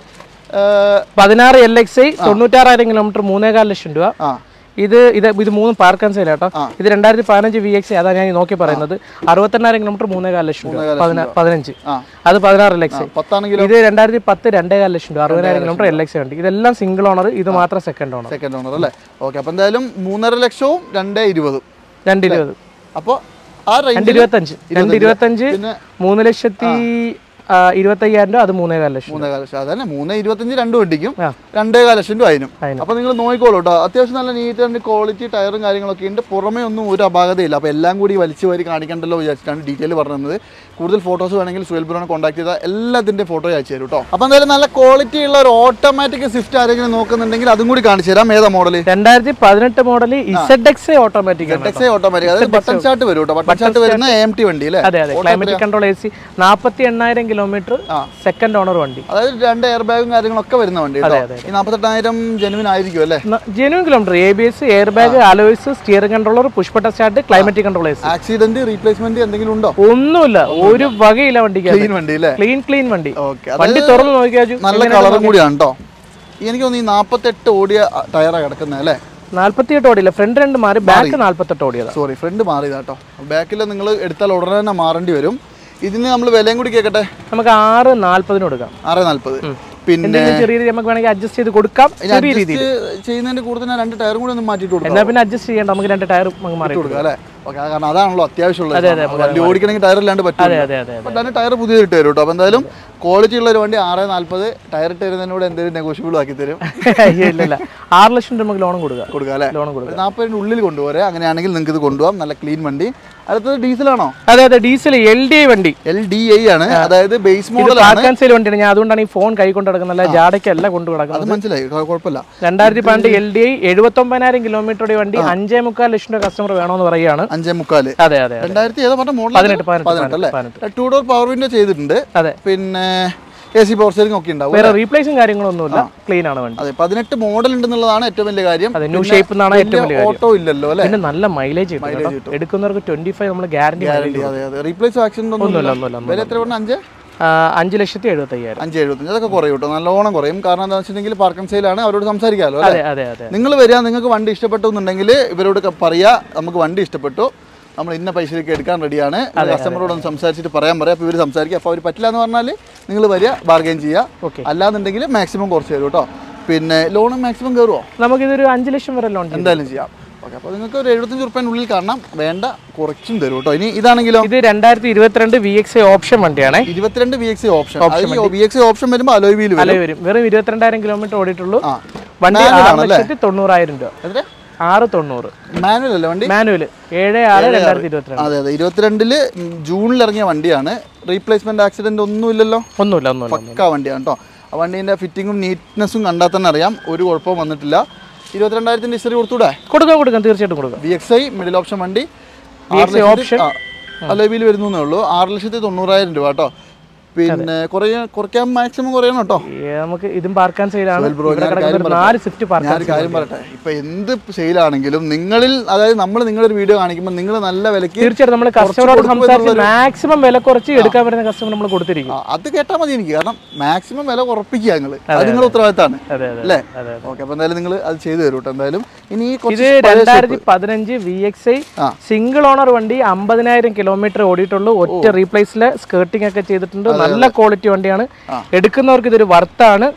പതിനാറ് എൽ എക്സ് ഐ തൊണ്ണൂറ്റാറായിരം കിലോമീറ്റർ മൂന്നേകാൽ ലക്ഷം രൂപ ആ ഇത് ഇത് ഇത് മൂന്ന് പാർക്ക് ആൻഡ് സെയിൽ കേട്ടോ ഇത് രണ്ടായിരത്തി പതിനഞ്ച് വി എക്സ് അതാ ഞാൻ ഈ നോക്കി പറയുന്നത് അറുപത്തെണ്ണായിരം കിലോമീറ്റർ മൂന്നേകാൽ ലക്ഷം രൂപ പതിനാ- പതിനഞ്ച് ആ അത് പതിനാറ് എൽ എക്സ് പത്താണെങ്കിലോ ഇത് രണ്ടായിരത്തി പത്ത് രണ്ടേകാൽ ലക്ഷം രൂപ അറുപതിനായിരം കിലോമീറ്റർ എൽ എക്സ് വണ്ടി ഇതെല്ലാം സിംഗിൾ ഓണർ ഇത് മാത്രം സെക്കൻഡ് ഓണർ സെക്കൻഡ് ഓണർ അല്ലേ ഓക്കെ അപ്പോൾ എന്തായാലും മൂന്നര ലക്ഷവും രണ്ടേ ഇരുപതും രണ്ട് ഇരുപത് അപ്പോൾ ആ രണ്ട് റേഞ്ചിൽ ഇരുപത്തഞ്ച് രണ്ട് ഇരുപത്തഞ്ച് പിന്നെ മൂന്ന് ലക്ഷത്തി ആ, ഇരുപത്തയ്യായിരം രൂപ അത് മൂന്നേകാൽ ലക്ഷം മൂന്നേകാൽ ലക്ഷം അതന്നെ മൂന്ന് ഇരുപത്തഞ്ച് രണ്ട് വണ്ടിക്കും ആ. രണ്ടേകാൽ ലക്ഷം രൂപ അതിനും അതിനും. അപ്പോൾ നിങ്ങൾ നോക്കിക്കോളൂ കേട്ടോ അത്യാവശ്യം നല്ല നീറ്റ് ആൻഡ് ക്വാളിറ്റി ടയറും കാര്യങ്ങളൊക്കെ ഉണ്ട് പുറമേ ഒന്നും ഒരു അപാകതയില്ല അപ്പോൾ എല്ലാം കൂടി വലിച്ചു വാരി കാണിക്കണ്ടല്ലോ വിചാരിച്ചിട്ടാണ് ഡീറ്റെയിൽ പറഞ്ഞത് കൂടുതൽ ഫോട്ടോസ് വേണമെങ്കിൽ സുഹേൽ ബ്രോനെ കോൺടാക്ട് ചെയ്താൽ എല്ലാത്തിൻ്റെ ഫോട്ടോ അയച്ചു തരും കേട്ടോ അപ്പോൾ എന്തായാലും നല്ല ക്വാളിറ്റി ഉള്ള ഒരു ഓട്ടോമാറ്റിക് സ്വിഫ്റ്റ് ആരെങ്കിലും നോക്കുന്നുണ്ടെങ്കിൽ അതും കൂടി കാണിച്ചു തരാം ഏതാ മോഡൽ രണ്ടായിരത്തി പതിനെട്ട് മോഡൽ ഇസഡ് എക്സ് ഓട്ടോമാറ്റിക് ആണ് ടെക്സൈ ഓട്ടോമാറ്റിക് അതായത് ബട്ടൺ ഷാട്ട് വരും കേട്ടോ ബട്ടൺ ഷാട്ട് വരുന്ന എം ടി വണ്ടി അല്ലേ അതെ അതെ ക്ലൈമറ്റിക് കൺട്രോൾ എ സി നാൽപ്പത്തി എണ്ണായിരം കിലോമീറ്റർ ആ. സെക്കൻഡ് ഓണർ വണ്ടി അതായത് രണ്ട് എയർ ബാഗും കാര്യങ്ങളൊക്കെ വരുന്ന വണ്ടി കേട്ടോ ഈ നാൽപ്പത്തെട്ടായിരം ജെനുവിൻ ആയിരിക്കും അല്ലേ genuine kilometre A B S air bag alloys steering controller push button start climatic control A C accident replacement എന്തെങ്കിലും ഉണ്ടോ ഒന്നുമില്ല ഒരു വകയില്ല വണ്ടിക്ക് ക്ലീൻ വണ്ടി അല്ലേ ക്ലീൻ ക്ലീൻ വണ്ടി ഓക്കെ വണ്ടി തുറന്നു നോക്കിയാൽ നല്ല കളറും കൂടിയാണ് കേട്ടോ എനിക്ക് തോന്നുന്നു ഈ നാൽപ്പത്തെട്ട് ഓടിയ ടയറാണ് കിടക്കുന്നത് അല്ലേ നാല്പത്തിയെട്ട് ഓടിയില്ല ഫ്രണ്ട് രണ്ട് മാറി ബാക്ക് നാല്പത്തെട്ട് ഓടിയതാ സോറി ഫ്രണ്ട് മാറിയതാ കേട്ടോ ബാക്കിൽ നിങ്ങൾ എടുത്താൽ ഉടനെ തന്നെ മാറേണ്ടി വരും ഇതിന് നമ്മൾ വിലയും കൂടി കേൾക്കട്ടെ നമുക്ക് ആറ് നാല്പതിന് കൊടുക്കാം ആറ് നാൽപ്പത് പിന്നെ എന്തെങ്കിലും ചെറിയ രീതി നമുക്ക് വേണമെങ്കിൽ അഡ്ജസ്റ്റ് ചെയ്ത് കൊടുക്കാം ചെറിയ രീതി adjust ചെയ്യുന്നതിന്റെ കൂടെ തന്നെ രണ്ട് ടയറും കൂടി ഒന്ന് മാറ്റിയിട്ട് കൊടുക്കാം എന്നാ പിന്നെ അഡ്ജസ്റ്റ് ചെയ്യണ്ട നമുക്ക് രണ്ട് ടയർ നമുക്ക് മാറി കൊടുക്കാം അല്ലേ ഓക്കെ കാരണം അതാണല്ലോ അത്യാവശ്യമുള്ളത് വണ്ടി ഓടിക്കണമെങ്കിൽ ടയർ ഇല്ലാണ്ട് പറ്റില്ല അതെ അതെ അതെ അപ്പോൾ തന്നെ ടയർ പുതിയത് ഇട്ട് തരും കേട്ടോ അപ്പോൾ എന്തായാലും ക്വാളിറ്റി ഉള്ള ഒരു വണ്ടി ആറ് നാൽപ്പത് ടയർ ഇട്ട് തരുന്നതിനൂടെ എന്തെങ്കിലും നെഗോഷ്യബിൾ ആക്കി തരും അയ്യോ, ഇല്ല ഇല്ല ആറ് ലക്ഷം രൂപ നമുക്ക് ലോണും കൊടുക്കാം കൊടുക്കാം അല്ലേ ലോണും കൊടുക്കാം ഒരു നാൽപ്പതിൻ്റെ ഉള്ളിൽ കൊണ്ടുപോരെ അങ്ങനെയാണെങ്കിൽ നിങ്ങൾക്ക് ഇത് കൊണ്ടുപോകാം നല്ല ക്ലീൻ വണ്ടി അടുത്തത് ഡീസലാണോ അതെ അതെ ഡീസൽ എൽ ഡി ഐ വണ്ടി എൽ ഡി ഐ ആണ് അതായത് ബേസ് ഇത് മോഡൽ ആണ് പാർക്കാൻ സെയിൽ വണ്ടിയാണ് ഞാൻ അതുകൊണ്ടാണ് ഈ ഫോൺ കൈ കൊണ്ട് നടക്കുന്നത് ജാടയ്ക്കല്ല കൊണ്ടു അത് കിടക്കുന്നത് മനസ്സിലായി കുഴ- കുഴപ്പമില്ല രണ്ടായിരത്തി പന്ത്രണ്ട് എൽ ഡി ഐ എഴുപത്തൊമ്പതിനായിരം കിലോമീറ്ററുടെ വണ്ടി അഞ്ചേ മുക്കാൽ ലക്ഷം രൂപ കസ്റ്റമർ വേണമെന്ന് പറയുകയാണ് അഞ്ചേ മുക്കാല് അതെ അതെ അതെ രണ്ടായിരത്തി ഏതാ പറഞ്ഞ മോഡൽ പതിനെട്ട് പതിനെട്ട് പതിനെട്ട് അല്ലേ പതിനെട്ട് ടൂ ഡോർ പവർ വിൻഡോ ചെയ്തിട്ടുണ്ട് അതെ പിന്നെ എ സി പവർ സ്റ്റിയറിംഗ് ഒക്കെ ഉണ്ടാവും വേറെ റീപ്ലേസും കാര്യങ്ങളൊന്നുമില്ല ക്ലീൻ ആണ് വണ്ടി അതെ പതിനെട്ട് മോഡൽ ഉണ്ടെന്നുള്ളതാണ് ഏറ്റവും വലിയ കാര്യം അതെ ന്യൂ ഷേപ്പ് എന്നാണ് ഏറ്റവും വലിയ കാര്യം ഓട്ടോ ഇല്ലല്ലോ അല്ലേ പിന്നെ നല്ല മൈലേജ് കിട്ടും കേട്ടോ എടുക്കുന്നവർക്ക് ട്വന്റി ഫൈവ് നമ്മൾ ഗ്യാരണ്ടി ഗ്യാരണ്ടി അതെ അതെ റീപ്ലേസ് ആക്സിഡന്റ് ഒന്നും ഒന്നുമില്ല ഒന്നുമില്ല വില എത്ര പറഞ്ഞ അഞ്ച് അഞ്ച് ലക്ഷത്തി എഴുപത്തി അയ്യായിരം അഞ്ച് എഴുപത്തഞ്ച് അതൊക്കെ കുറയും കേട്ടോ നല്ലോണം കുറയും കാരണം എന്താ വെച്ചിട്ടുണ്ടെങ്കിൽ പാർക്കൻ സെയിലാണ് അവരോട് സംസാരിക്കാമല്ലോ അല്ലേ അതെ അതെ അതെ നിങ്ങൾ വരിക നിങ്ങൾക്ക് വണ്ടി ഇഷ്ടപ്പെട്ടു എന്നുണ്ടെങ്കിൽ ഇവരോട് ക- പറയാ നമുക്ക് വണ്ടി ഇഷ്ടപ്പെട്ടു നമ്മൾ ഇന്ന പൈസയിലേക്ക് എടുക്കാൻ റെഡിയാണ് കസ്റ്റമറോട് ഒന്ന് സംസാരിച്ചിട്ട് പറയാൻ പറയാം അപ്പോൾ ഇവർ സംസാരിക്കുക അപ്പോൾ അവർ പറ്റില്ല എന്ന് പറഞ്ഞാൽ നിങ്ങൾ വരിക ബാർഗൈൻ ചെയ്യുക ഓക്കെ അല്ലാന്നുണ്ടെങ്കിൽ മാക്സിമം കുറച്ച് തരും കേട്ടോ പിന്നെ ലോൺ മാക്സിമം കയറുമോ നമുക്കിതൊരു അഞ്ച് ലക്ഷം വരെ ലോൺ ചെയ്യും എന്തായാലും ചെയ്യാം ഓക്കെ അപ്പോൾ നിങ്ങൾക്ക് ഒരു എഴുപത്തഞ്ച് റുപ്യനുള്ളിൽ കാണാം വേണ്ട കുറച്ചും തരും കേട്ടോ ഇനി ഇതാണെങ്കിലോ ഇത് രണ്ടായിരത്തി ഇരുപത്തിരണ്ട് വി എക്സ് ഓപ്ഷൻ വണ്ടിയാണേ ഇരുപത്തിരണ്ട് V X option V X option വരുമ്പോൾ അലോയ് വീൽ വരും അലേ വരും വെറും ഇരുപത്തിരണ്ടായിരം കിലോമീറ്റർ ഓടിയിട്ടുള്ളൂ ആ വണ്ടി Manual ആറ് ആണല്ലേ? ലക്ഷത്തി തൊണ്ണൂറായിരം രൂപ എത്ര ആറ് തൊണ്ണൂറ് മാനുവൽ അല്ലേ വണ്ടി മാനുവൽ ഏഴ് ആറ് രണ്ടായിരത്തി ഇരുപത്തിരണ്ട് അതെ അതെ ഇരുപത്തിരണ്ടില് ജൂണിൽ ഇറങ്ങിയ വണ്ടിയാണ് റീപ്ലേസ്മെന്റ് ആക്സിഡന്റ് ഒന്നുമില്ലല്ലോ ഒന്നുമില്ല ഒന്നുമില്ല പക്ക വണ്ടിയാണ് കേട്ടോ ആ വണ്ടീൻ്റെ ഫിറ്റിങ്ങും നീറ്റ്നെസ്സും കണ്ടാൽ തന്നെ അറിയാം ഒരു കുഴപ്പവും വന്നിട്ടില്ല ഇരുപത്തിരണ്ടായിരത്തിൻ്റെ ഹിസ്റ്ററി കൊടുത്തൂടെ കൊടുക്കാം കൊടുക്കാം തീർച്ചയായിട്ടും കൊടുക്കാം V X I middle option വണ്ടി VXI option. അലവിയിൽ വരുന്നേ ഉള്ളൂ ആറ് ലക്ഷത്തി തൊണ്ണൂറായിരം രൂപ കേട്ടോ പിന്നെ കുറയ കുറയ്ക്കാൻ മാക്സിമം കുറയണം കേട്ടോ ഏ, നമുക്ക് ഇതും പാർക്കാൻ സൈഡാണ് സുഹേൽ ബ്രോ, ഇവിടെ ഞാനൊരു കിടക്കുന്ന കാര്യം ഒരു നാല് സ്വിഫ്റ്റ് പാർക്കാൻ ഞാനൊരു കാര്യം പറയട്ടെ ഇപ്പൊ എന്ത് സെയിലാണെങ്കിലും നിങ്ങളിൽ അതായത് നമ്മൾ നിങ്ങളൊരു വീഡിയോ കാണിക്കുമ്പോൾ നിങ്ങൾ നല്ല വിലക്ക് തീർച്ചയായിട്ടും നമ്മൾ കസ്റ്റമറോട് കൊടുക്കും സംസാരിച്ച് മാക്സിമം വില കുറച്ച് എടുക്കാൻ പറ്റുന്ന കസ്റ്റമർ നമ്മൾ കൊടുത്തിരിക്കും ആ, അത് കേട്ടാൽ മതി എനിക്ക് കാരണം മാക്സിമം വില കുറപ്പിക്കുക നിങ്ങൾ അത് നിങ്ങളുടെ ഉത്തരവാദിത്തമാണ് അതെ അതെ അല്ലേ അതെ ഓക്കെ അപ്പൊ എന്തായാലും നിങ്ങൾ അത് ചെയ്തു തരും കേട്ടോ എന്തായാലും ഇനി ഈ ഇത് കുറച്ച് പഴയ രണ്ടായിരത്തി പതിനഞ്ച് വി എക്സ് ഐ ആ. സിംഗിൾ ഓണർ വണ്ടി അമ്പതിനായിരം കിലോമീറ്റർ ഓടിയിട്ടുള്ളൂ ഒറ്റ റീപ്ലേസിലെ സ്കേർട്ടിംഗ് ഒക്കെ ചെയ്തിട്ടുണ്ട് നല്ല ക്വാളിറ്റി വണ്ടിയാണ് ആ. എടുക്കുന്നവർക്ക് ഇതൊരു വർത്താണ് ആ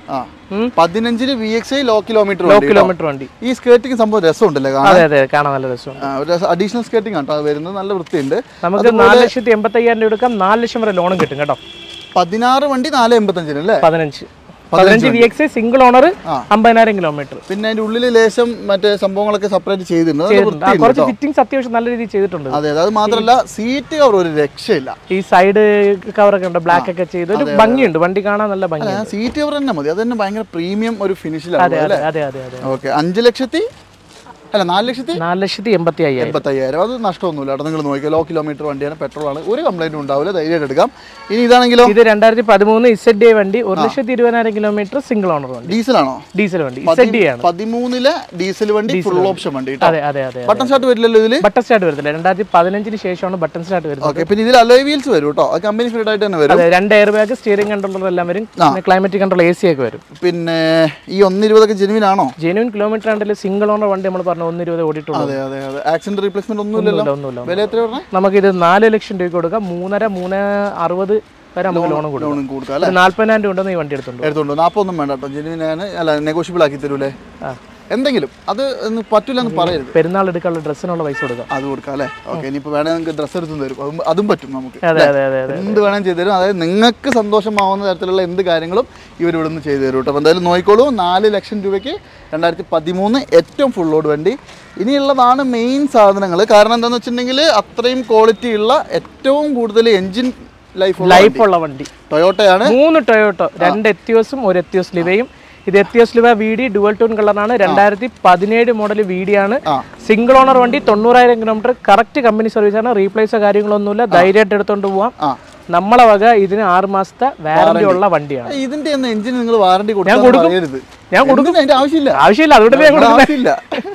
ഉം. പതിനഞ്ചിന് V X I low kilometre low വണ്ടി കേട്ടോ. കിലോമീറ്റർ വണ്ടി ഈ സ്കേർട്ടിങ് സംഭവം രസമുണ്ടല്ലേ കാണാൻ അതെ അതെ കാണാൻ നല്ല രസമുണ്ട് ആ, ഒരു അഡീഷണൽ സ്കേർട്ടിങ് കേട്ടോ അത് വരുന്നത് നല്ല വൃത്തിയുണ്ട് നമുക്ക് നാല് ലക്ഷത്തി എൺപത്തി അയ്യായിരം രൂപ എടുക്കാം നാല് ലക്ഷം വരെ ലോണും കിട്ടും കേട്ടോ പതിനാറ് വണ്ടി നാല് എൺപത്തഞ്ചിന് അല്ലേ പതിനഞ്ച് പതിനഞ്ച് വി എക്സ് സിംഗിൾ ഓണർ ആ. അമ്പതിനായിരം കിലോമീറ്റർ പിന്നെ അതിന്റെ ഉള്ളിൽ ലേശം മറ്റേ സംഭവങ്ങളൊക്കെ സെപ്പറേറ്റ് ചെയ്തിട്ടുണ്ട് നല്ല ചെയ്തിട്ടുണ്ട് ആ, വൃത്തിയുണ്ട് കുറച്ച് കേട്ടോ. ഫിറ്റിംഗ്സ് അത്യാവശ്യം നല്ല രീതിയിൽ ചെയ്തിട്ടുണ്ട് അതെ അതെ അത് മാത്രമല്ല സീറ്റ് കവർ ഒരു രക്ഷയില്ല ഈ സൈഡ് കവറൊക്കെ ഉണ്ട് ബ്ലാക്ക് ഒക്കെ ചെയ്ത് ഒരു ഭംഗിയുണ്ട് വണ്ടി കാണാൻ നല്ല ഭംഗിയുണ്ട് സീറ്റ് കവർ തന്നെ മതി അത് തന്നെ ഭയങ്കര പ്രീമിയം ഒരു ഫിനിഷിലാണ് അതെ അതെ അതെ അതെ അതെ ഓക്കെ അഞ്ച് ലക്ഷത്തി അല്ല നാല് ലക്ഷത്തി നാല് ലക്ഷത്തി എൺപത്തി അയ്യായിരം എൺപത്തയ്യായിരം അത് നഷ്ടമൊന്നുമില്ല കേട്ടോ നിങ്ങൾ നോക്കിയാൽ ലോ കിലോമീറ്റർ വണ്ടിയാണ് പെട്രോൾ ആണ് ഒരു കംപ്ലൈൻറ്റും ഉണ്ടാവില്ല ധൈര്യമായിട്ട് എടുക്കാം ഇനി ഇതാണെങ്കിലോ ഇത് രണ്ടായിരത്തി പതിമൂന്ന് ഇസഡ് ഡി വണ്ടി ഒരു ലക്ഷത്തി ഇരുപതിനായിരം കിലോമീറ്റർ സിംഗിൾ ഓണർ വണ്ടി ഡീസലാണോ ഡീസൽ വണ്ടി ഇസഡ് ഡി ആണ് പതിമൂന്നിലെ ഡീസൽ വണ്ടി ഫുൾ ഓപ്ഷൻ വണ്ടി കേട്ടോ അതെ അതെ അതെ ബട്ടൺ ഷാർട്ട് വരില്ലല്ലോ ഇതിൽ ബട്ടൺ സ്റ്റാർട്ട് വരുന്നില്ല രണ്ടായിരത്തി പതിനഞ്ചിന് ശേഷമാണ് ബട്ടൺ സ്റ്റാർട്ട് വരുന്നത് ഓക്കെ പിന്നെ ഇതിൽ അലോയ് വീൽസ് വരും കേട്ടോ അത് കമ്പനി ഫീഡ് ആയിട്ട് തന്നെ വരും അതെ രണ്ട് എയർ ബാഗ് സ്റ്റിയറിംഗ് കൺട്രോളർ എല്ലാം വരും പിന്നെ ക്ലൈമറ്റ് കൺട്രോൾ എ സി ഒക്കെ വരും പിന്നെ ഈ ഒന്ന് ഇരുപതൊക്കെ ജെനുവിൻ ആണോ ജെന്യൂൻ കിലോമീറ്റർ ആണെങ്കിൽ സിംഗിൾ ഓണർ വണ്ടി നമ്മൾ പറഞ്ഞു ഒന്ന് ഇരുപത് ഓടിയിട്ടുള്ളൂ അതെ അതെ അതെ ആക്സിഡന്റ് റീപ്ലേസ്മെന്റ് ഒന്നുമില്ലല്ലോ ഒന്നുമില്ല വില എത്ര പറഞ്ഞേ നമുക്കിത് നാല് ലക്ഷം രൂപ കൊടുക്കാം മൂന്നര മൂന്ന് അറുപത് വരെ നമുക്ക് ലോൺ കൊടുക്കാം ലോണും കൊടുക്കാം അല്ലേ ഒരു നാല്പതിനായിരം രൂപ ഉണ്ടെന്ന് ഈ വണ്ടി എടുത്തുണ്ട് എടുത്തോണ്ട് നാൽപ്പതൊന്നും വേണ്ട കേട്ടോ ജെനുവിൻ ആണ് അല്ല നെഗോഷ്യബിൾ ആക്കി തരൂലേ ആ എന്തെങ്കിലും അത് ഒന്ന് പറ്റൂല എന്ന് പറയരുത് പെരുന്നാൾ എടുക്കാനുള്ള ഡ്രസ്സിനുള്ള പൈസ കൊടുക്കാം അത് കൊടുക്കാം അല്ലേ ഓക്കെ ഇനിയിപ്പോൾ വേണമെങ്കിൽ നിങ്ങൾക്ക് ഡ്രസ്സ് എടുത്തും തരും അതും അതും പറ്റും നമുക്ക് അതെ അതെ അതെ അതെ എന്ത് വേണമെങ്കിലും ചെയ്തു തരും അതായത് നിങ്ങൾക്ക് സന്തോഷമാവുന്ന തരത്തിലുള്ള എന്ത് കാര്യങ്ങളും ഇവർ ഇവിടെ നിന്ന് ചെയ്തു തരും കേട്ടോ അപ്പോൾ എന്തായാലും നോക്കിക്കോളൂ നാല് ലക്ഷം രൂപയ്ക്ക് രണ്ടായിരത്തി പതിമൂന്ന് ഏറ്റവും ഫുൾ ലോഡ് വണ്ടി ഇനിയുള്ളതാണ് മെയിൻ സാധനങ്ങൾ കാരണം എന്താണെന്ന് വെച്ചിട്ടുണ്ടെങ്കിൽ അത്രയും ക്വാളിറ്റി ഉള്ള ഏറ്റവും കൂടുതൽ എൻജിൻ ലൈഫ് ലൈഫ് ഉള്ള വണ്ടി ടൊയോട്ടയാണ് മൂന്ന് ടൊയോട്ടോ രണ്ട് എത്തിയോസും ഒരു എത്തിയോസ് ലിവയും ഇത് Etios Liva V D dual tone കളറാണ് രണ്ടായിരത്തി പതിനേഴ് മോഡൽ വി ഡി ആണ് ആ. സിംഗിൾ ഓണർ വണ്ടി തൊണ്ണൂറായിരം കിലോമീറ്റർ കറക്റ്റ് കമ്പനി സർവീസ് ആണ് റീപ്ലേസോ കാര്യങ്ങളൊന്നുമില്ല ധൈര്യമായിട്ട് എടുത്തോണ്ട് പോവാം ആ നമ്മളെ വക ഇതിന് ആറ് മാസത്തെ വാറന്റി ഉള്ള വണ്ടിയാണ് ഇതിന്റെ ഒന്നും എഞ്ചിൻ നിങ്ങൾ വാറണ്ടി കൊടുക്കാൻ കൊടുക്കും. പറയരുത് ഞാൻ എന്തിനാ? അതിന്റെ ആവശ്യമില്ല ആവശ്യമില്ല അതുകൊണ്ട് ഞാൻ അതിന്റെ ആവശ്യമില്ല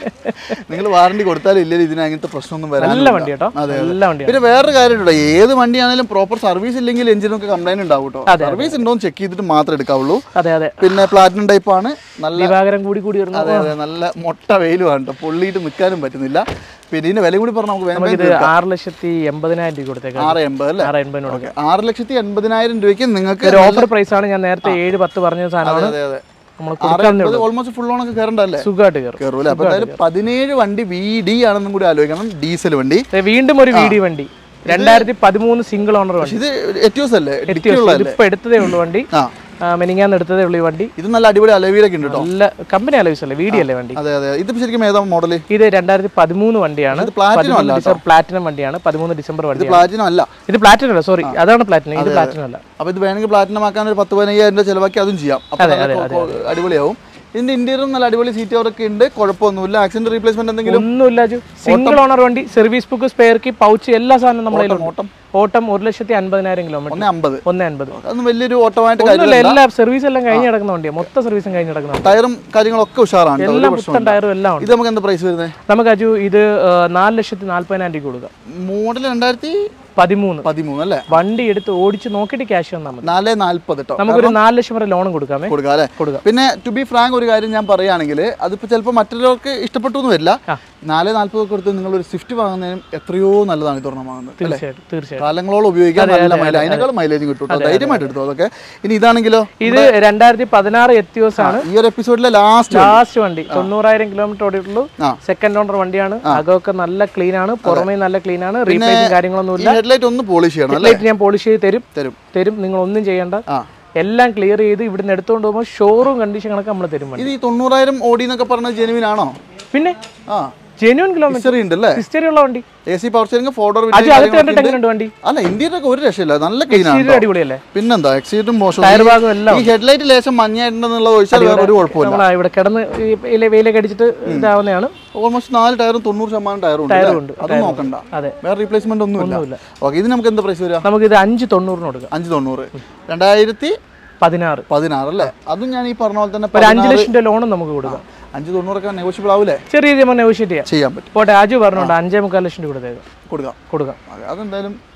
നിങ്ങൾ വാറണ്ടി കൊടുത്താലും ഇല്ലെങ്കിൽ ഇതിന് അങ്ങനത്തെ പ്രശ്നമൊന്നും വരാൻ നല്ല വണ്ടി കേട്ടോ നല്ല വണ്ടിയാണ് പിന്നെ വേറൊരു കാര്യമുണ്ട് ഏത് വണ്ടിയാണെങ്കിലും പ്രോപ്പർ സർവീസ് ഇല്ലെങ്കിൽ എഞ്ചിനൊക്കെ കംപ്ലൈന്റ് ഉണ്ടാവും കേട്ടോ സർവീസ് ഉണ്ടോ എന്ന് ചെക്ക് ചെയ്തിട്ട് മാത്രമേ എടുക്കാവുള്ളൂ അതെ അതെ പിന്നെ പ്ലാറ്റിനം ടൈപ്പ് ആണ് നല്ല ദിവാകരം കൂടി കൂടി വരുന്നു അതെ അതെ നല്ല മൊട്ട വെയിലുമാണ് കേട്ടോ പൊള്ളിയിട്ട് നിൽക്കാനും പറ്റുന്നില്ല പിന്നെ ഇതിന്റെ വില കൂടി പറഞ്ഞാൽ നമുക്ക് വേഗം ഇത് ആറ് ലക്ഷത്തി എൺപതിനായിരം രൂപ കൊടുത്തേക്കാം ആറ് എൺപത് അല്ലേ ആറ് എൺപതിന് കൊടുക്കാം ഓക്കെ ആറ് ലക്ഷത്തി എൺപതിനായിരം രൂപയ്ക്ക് നിങ്ങൾക്ക് ഒരു ഓഫർ പ്രൈസ് ആണ് ഞാൻ നേരത്തെ ഏഴ് പത്ത് പറഞ്ഞ സാധനമാണ് അതെ അതെ നമ്മൾ ആറ് എൺപത് ഓൾമോസ്റ്റ് ഫുൾ ഓണൊക്കെ കയറണ്ടല്ലേ സുഖമായിട്ട് കയറും കയറൂല അപ്പൊ എന്തായാലും പതിനേഴ് വണ്ടി വി ഡി ആണെന്നും കൂടി ആലോചിക്കണം ഡീസൽ വണ്ടി ദേ വീണ്ടും ഒരു വീഡി വണ്ടി രണ്ടായിരത്തി പതിമൂന്ന് സിംഗിൾ ഓണർ വണ്ടി ഇത് എറ്റിയോസ് അല്ലേ എത്തിയോസ് ഡിക്കിയുള്ള ഇതിപ്പോ എടുത്തതേ ഉള്ളൂ വണ്ടി ആ ആ, മെനിങ്ങാന്ന് എടുത്തതേ ഉള്ളൂ ഈ വണ്ടി ഇത് നല്ല അടിപൊളി അലവീലൊക്കെ ഉണ്ട് കേട്ടോ നല്ല കമ്പനി അലവിസ് അല്ലേ വീഡി അല്ലേ വണ്ടി അതെ അതെ ഇതിപ്പോ ശരിക്കും ഏതാ മോഡൽ ഇത് രണ്ടായിരത്തി പതിമൂന്ന് വണ്ടിയാണ് ഇത് പ്ലാറ്റിനം അല്ല ഡിസംബർ പ്ലാറ്റിനം വണ്ടിയാണ് പതിമൂന്ന് ഡിസംബർ ഇത് വണ്ടിയാണ് പ്ലാറ്റിനം അല്ല ഇത് പ്ലാറ്റിനം അല്ല സോറി അതാണ് പ്ലാറ്റിനം ഇത് പ്ലാറ്റിനം അല്ല അപ്പൊ ഇത് വേണമെങ്കിൽ പ്ലാറ്റിനം ആക്കാൻ ഒരു പത്ത് പതിനയ്യായിരം രൂപ ചിലവാക്കി അതും ചെയ്യാം അപ്പൊ നല്ല കൊ- കൊ- അടിപൊളിയാവും ഇതിന്റെ ഇന്റീരിയറും നല്ല അടിപൊളി സീറ്റ് ഒക്കെ ഉണ്ട് കുഴപ്പമൊന്നുമില്ല ആക്സിഡന്റ് റീപ്ലേസ്മെന്റ് എന്തെങ്കിലും ഒന്നുമില്ല അജു സിംഗിൾ ഓണർ വണ്ടി service book spare key pouch എല്ലാ സാധനവും നമ്മുടെ ഓട്ടം ഓട്ടം ഒരു ലക്ഷത്തി അൻപതിനായിരം കിലോമീറ്റർ ഒന്ന് അമ്പത് ഒന്ന് അൻപത് അതൊന്നും വലിയൊരു ഓട്ടമായിട്ട് ഒന്നുമില്ല എല്ലാ സർവീസ് എല്ലാം കഴിഞ്ഞ് കിടക്കുന്ന വണ്ടിയാണ് മൊത്തം സർവീസും കഴിഞ്ഞ് കിടക്കുന്ന വണ്ടി ടയറും കാര്യങ്ങളൊക്കെ ഉഷാറാണ് കേട്ടോ. ഒരു എല്ലാം പ്രശ്നം പുത്തൻ ടയറും എല്ലാം ഉണ്ട് ഇത് നമുക്ക് എന്താ പ്രൈസ് വരുന്നത് നമുക്ക് അജു ഇത് ആ, നാല് ലക്ഷത്തി നാല്പതിനായിരം രൂപ കൊടുക്കാം മോഡൽ രണ്ടായിരത്തി പതിമൂന്ന് പതിമൂന്ന് അല്ലേ വണ്ടി എടുത്ത് ഓടിച്ച് നോക്കിയിട്ട് ക്യാഷ് തന്നാൽ മതി നാല് നാല്പത് കേട്ടോ നമുക്കൊരു നാല് ലക്ഷം വരെ ലോണും കൊടുക്കാമേ കൊടുക്കാം അല്ലേ കൊടുക്കാം പിന്നെ ടു ബി ഫ്രാങ്ക് ഒരു കാര്യം ഞാൻ പറയുകയാണെങ്കിൽ അതിപ്പോൾ ചിലപ്പോൾ മറ്റുള്ളവർക്ക് ഇഷ്ടപ്പെട്ടു എന്ന് വരില്ല ആ. നാല് നാല്പത് കൊടുത്ത് നിങ്ങൾ ഒരു സ്വിഫ്റ്റ് വാങ്ങുന്നതിനും എത്രയോ നല്ലതാണ് ഇതൊരെണ്ണം വാങ്ങുന്നത് അല്ലേ തീർച്ചയായിട്ടും തീർച്ചയായും കാലങ്ങളോളം ഉപയോഗിക്കാൻ നല്ല മൈലേജ് അതിനേക്കാളും മൈലേജ് കിട്ടും കേട്ടോ. ധൈര്യമായിട്ട് എടുത്തു അതൊക്കെ ഇനി ഇതാണെങ്കിലോ ഇത് രണ്ടായിരത്തി പതിനാറ് എത്തിയോസ് ആണ് ഈ ഒരു എപ്പിസോഡിലെ ലാസ്റ്റ് ലാസ്റ്റ് വണ്ടി തൊണ്ണൂറായിരം കിലോമീറ്റർ ഓടിയിട്ടുള്ളൂ ആ. സെക്കൻഡ് ഓണർ വണ്ടിയാണ് അകമൊക്കെ നല്ല ക്ലീൻ ആണ് പുറമേ നല്ല ക്ലീൻ ആണ് റീപ്ലേസും കാര്യങ്ങളൊന്നും ഈ ഇല്ല ഹെഡ്ലൈറ്റ് ഒന്ന് പോളിഷ് ചെയ്യണം അല്ലേ ലൈറ്റ് ഞാൻ പോളിഷ് ചെയ്ത് തരും തരും തരും നിങ്ങൾ ഒന്നും ചെയ്യണ്ട ആ എല്ലാം ക്ലിയർ ചെയ്ത് ഇവിടുന്ന് എടുത്തുകൊണ്ട് പോകുമ്പോൾ ഷോറൂം കണ്ടീഷൻ കണക്ക് നമ്മൾ തരും വണ്ടി ഇത് ഈ തൊണ്ണൂറായിരം ഓടി എന്നൊക്കെ പറഞ്ഞത് ജെനുവിൻ ആണോ പിന്നെ ആ ജെന്യൂൻ കിലോമീറ്റർ ഹിസ്റ്ററി ഉണ്ട് അല്ലേ ഹിസ്റ്ററി ഉള്ള വണ്ടി A C power steering four door Aju അകത്ത് കണ്ടിട്ട് എങ്ങനെയുണ്ട് വണ്ടി അല്ല ഇന്ത്യയിലൊക്കെ ഒരു രക്ഷയില്ല നല്ല ക്ലീൻ ആണ് Exterior അടിപൊളിയല്ലേ പിന്നെന്താ എക്സീറ്റും മോശം ടയർ ഭാഗം എല്ലാം ഈ ഹെഡ്ലൈറ്റ് ലേശം മഞ്ഞായിട്ടുണ്ടെന്നുള്ളത് ഒഴിച്ചാൽ വേറെ ഒരു കുഴപ്പമില്ല നമ്മളാ ഇവിടെ കിടന്ന് ഈ വെയില- വെയിലൊക്കെ അടിച്ചിട്ട് ഇതാവുന്നതാണ് ഓൾമോസ്റ്റ് നാല് ടയറും തൊണ്ണൂറ് ശതമാനം ടയറും ഉണ്ട് ടയറും അല്ലേ? ഉണ്ട്, അത് നോക്കണ്ട അതെ വേറെ റീപ്ലേസ്മെന്റ് ഒന്നുമില്ല ഒന്നുമില്ല. ഓക്കെ ഇത് നമുക്ക് എന്താ പ്രൈസ് വരിക നമുക്കിത് അഞ്ച് തൊണ്ണൂറിന് കൊടുക്കാം അഞ്ച് തൊണ്ണൂറ് രണ്ടായിരത്തി പതിനാറ് പതിനാറ് അല്ലേ അതും ഞാൻ ഈ പറഞ്ഞ പോലെ തന്നെ ഒരു അഞ്ച് ലക്ഷം രൂപ ലോണും നമുക്ക് കൊടുക്കാം അഞ്ച് തൊണ്ണൂറൊക്കെ നെഗോഷ്യബിൾ ആവൂലേ ചെറിയ രീതിയിൽ നെഗോഷിയേറ്റ് ചെയ്യാം ചെയ്യാൻ പറ്റും പോട്ടെ അജു പറഞ്ഞോണ്ട് അഞ്ചേ മുക്കാൽ ലക്ഷം രൂപ കൊടുത്തേക്കാം കൊടുക്കാം കൊടുക്കാം അതെ, അതെന്തായാലും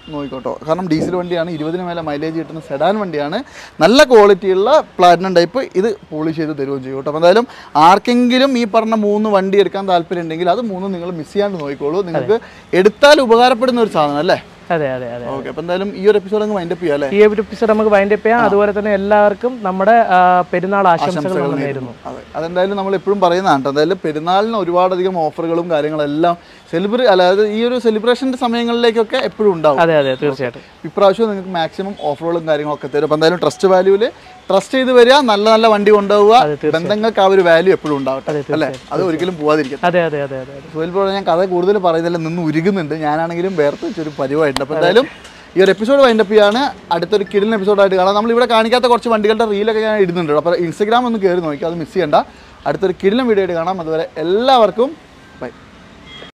നോക്കിക്കോട്ടോ കാരണം ഡീസൽ വണ്ടിയാണ് ഇരുപതിന് മേലെ മൈലേജ് കിട്ടുന്ന സെഡാൻ വണ്ടിയാണ് നല്ല ക്വാളിറ്റിയുള്ള പ്ലാറ്റിനം ടൈപ്പ് ഇത് പോളിഷ് ചെയ്ത് തരുകയും ചെയ്യും കേട്ടോ അപ്പോൾ എന്തായാലും ആർക്കെങ്കിലും ഈ പറഞ്ഞ മൂന്ന് വണ്ടി എടുക്കാൻ താല്പര്യം ഉണ്ടെങ്കിൽ അത് മൂന്ന് നിങ്ങൾ മിസ് ചെയ്യാണ്ട് നോക്കിക്കോളൂ നിങ്ങൾക്ക് എടുത്താൽ ഉപകാരപ്പെടുന്ന ഒരു സാധനം അല്ലേ അതെ അതെ അതെ ഓക്കെ അപ്പോൾ എന്തായാലും ഈ ഒരു എപ്പിസോഡ് അങ്ങ് വൈൻഡപ്പ് ചെയ്യാം അല്ലേ ഈ ഒരു എപ്പിസോഡ് നമുക്ക് വൈൻഡ് അപ്പ് ചെയ്യാം അതുപോലെ തന്നെ എല്ലാവർക്കും നമ്മുടെ ആ, പെരുന്നാൾ ആശംസകൾ നമ്മൾ നേരുന്നു അതെ അതെന്തായാലും നമ്മൾ എപ്പോഴും പറയുന്നതാണ് കേട്ടോ എന്തായാലും പെരുന്നാളിന് ഒരുപാടധികം ഓഫറുകളും കാര്യങ്ങളെല്ലാം സെലിബ്രേ അതായത് ഈ ഒരു സെലിബ്രേഷൻ്റെ സമയങ്ങളിലേക്കൊക്കെ എപ്പോഴും ഉണ്ടാവും അതെ അതെ തീർച്ചയായിട്ടും ഇപ്രാവശ്യം നിങ്ങൾക്ക് മാക്സിമം ഓഫറുകളും കാര്യങ്ങളൊക്കെ തരും അപ്പോൾ എന്തായാലും ട്രസ്റ്റ് വാല്യൂവിൽ ട്രസ്റ്റ് ചെയ്ത് വരിക നല്ല നല്ല വണ്ടി കൊണ്ടുപോവുക ബന്ധങ്ങൾക്ക് ആ ഒരു വാല്യൂ എപ്പോഴും ഉണ്ടാവട്ടെ അല്ലേ അത് ഒരിക്കലും പോവാതിരിക്കട്ടെ അതെ അതെ അതെ അതെ അതെ സുഹേൽ ബ്രോ ഞാൻ കഥ കൂടുതൽ പറയുന്നില്ല നിന്ന് ഉരുകുന്നുണ്ട് ഞാനാണെങ്കിലും വേർത്ത് വെച്ചൊരു പരിവായിട്ടുണ്ട് അപ്പോൾ എന്തായാലും ഈ ഒരു എപ്പിസോഡ് വൈൻഡപ്പ് ചെയ്യാണ് അടുത്തൊരു കിടിലൻ എപ്പിസോഡായിട്ട് കാണാം നമ്മൾ ഇവിടെ കാണിക്കാത്ത കുറച്ച് വണ്ടികളുടെ റീലൊക്കെ ഞാൻ ഇടുന്നുണ്ട് അപ്പോൾ ഇൻസ്റ്റാഗ്രാം ഒന്ന് കയറി നോക്കി അത് മിസ് ചെയ്യണ്ട അടുത്തൊരു കിടിലൻ വീഡിയോ ആയിട്ട് കാണാം അതുവരെ എല്ലാവർക്കും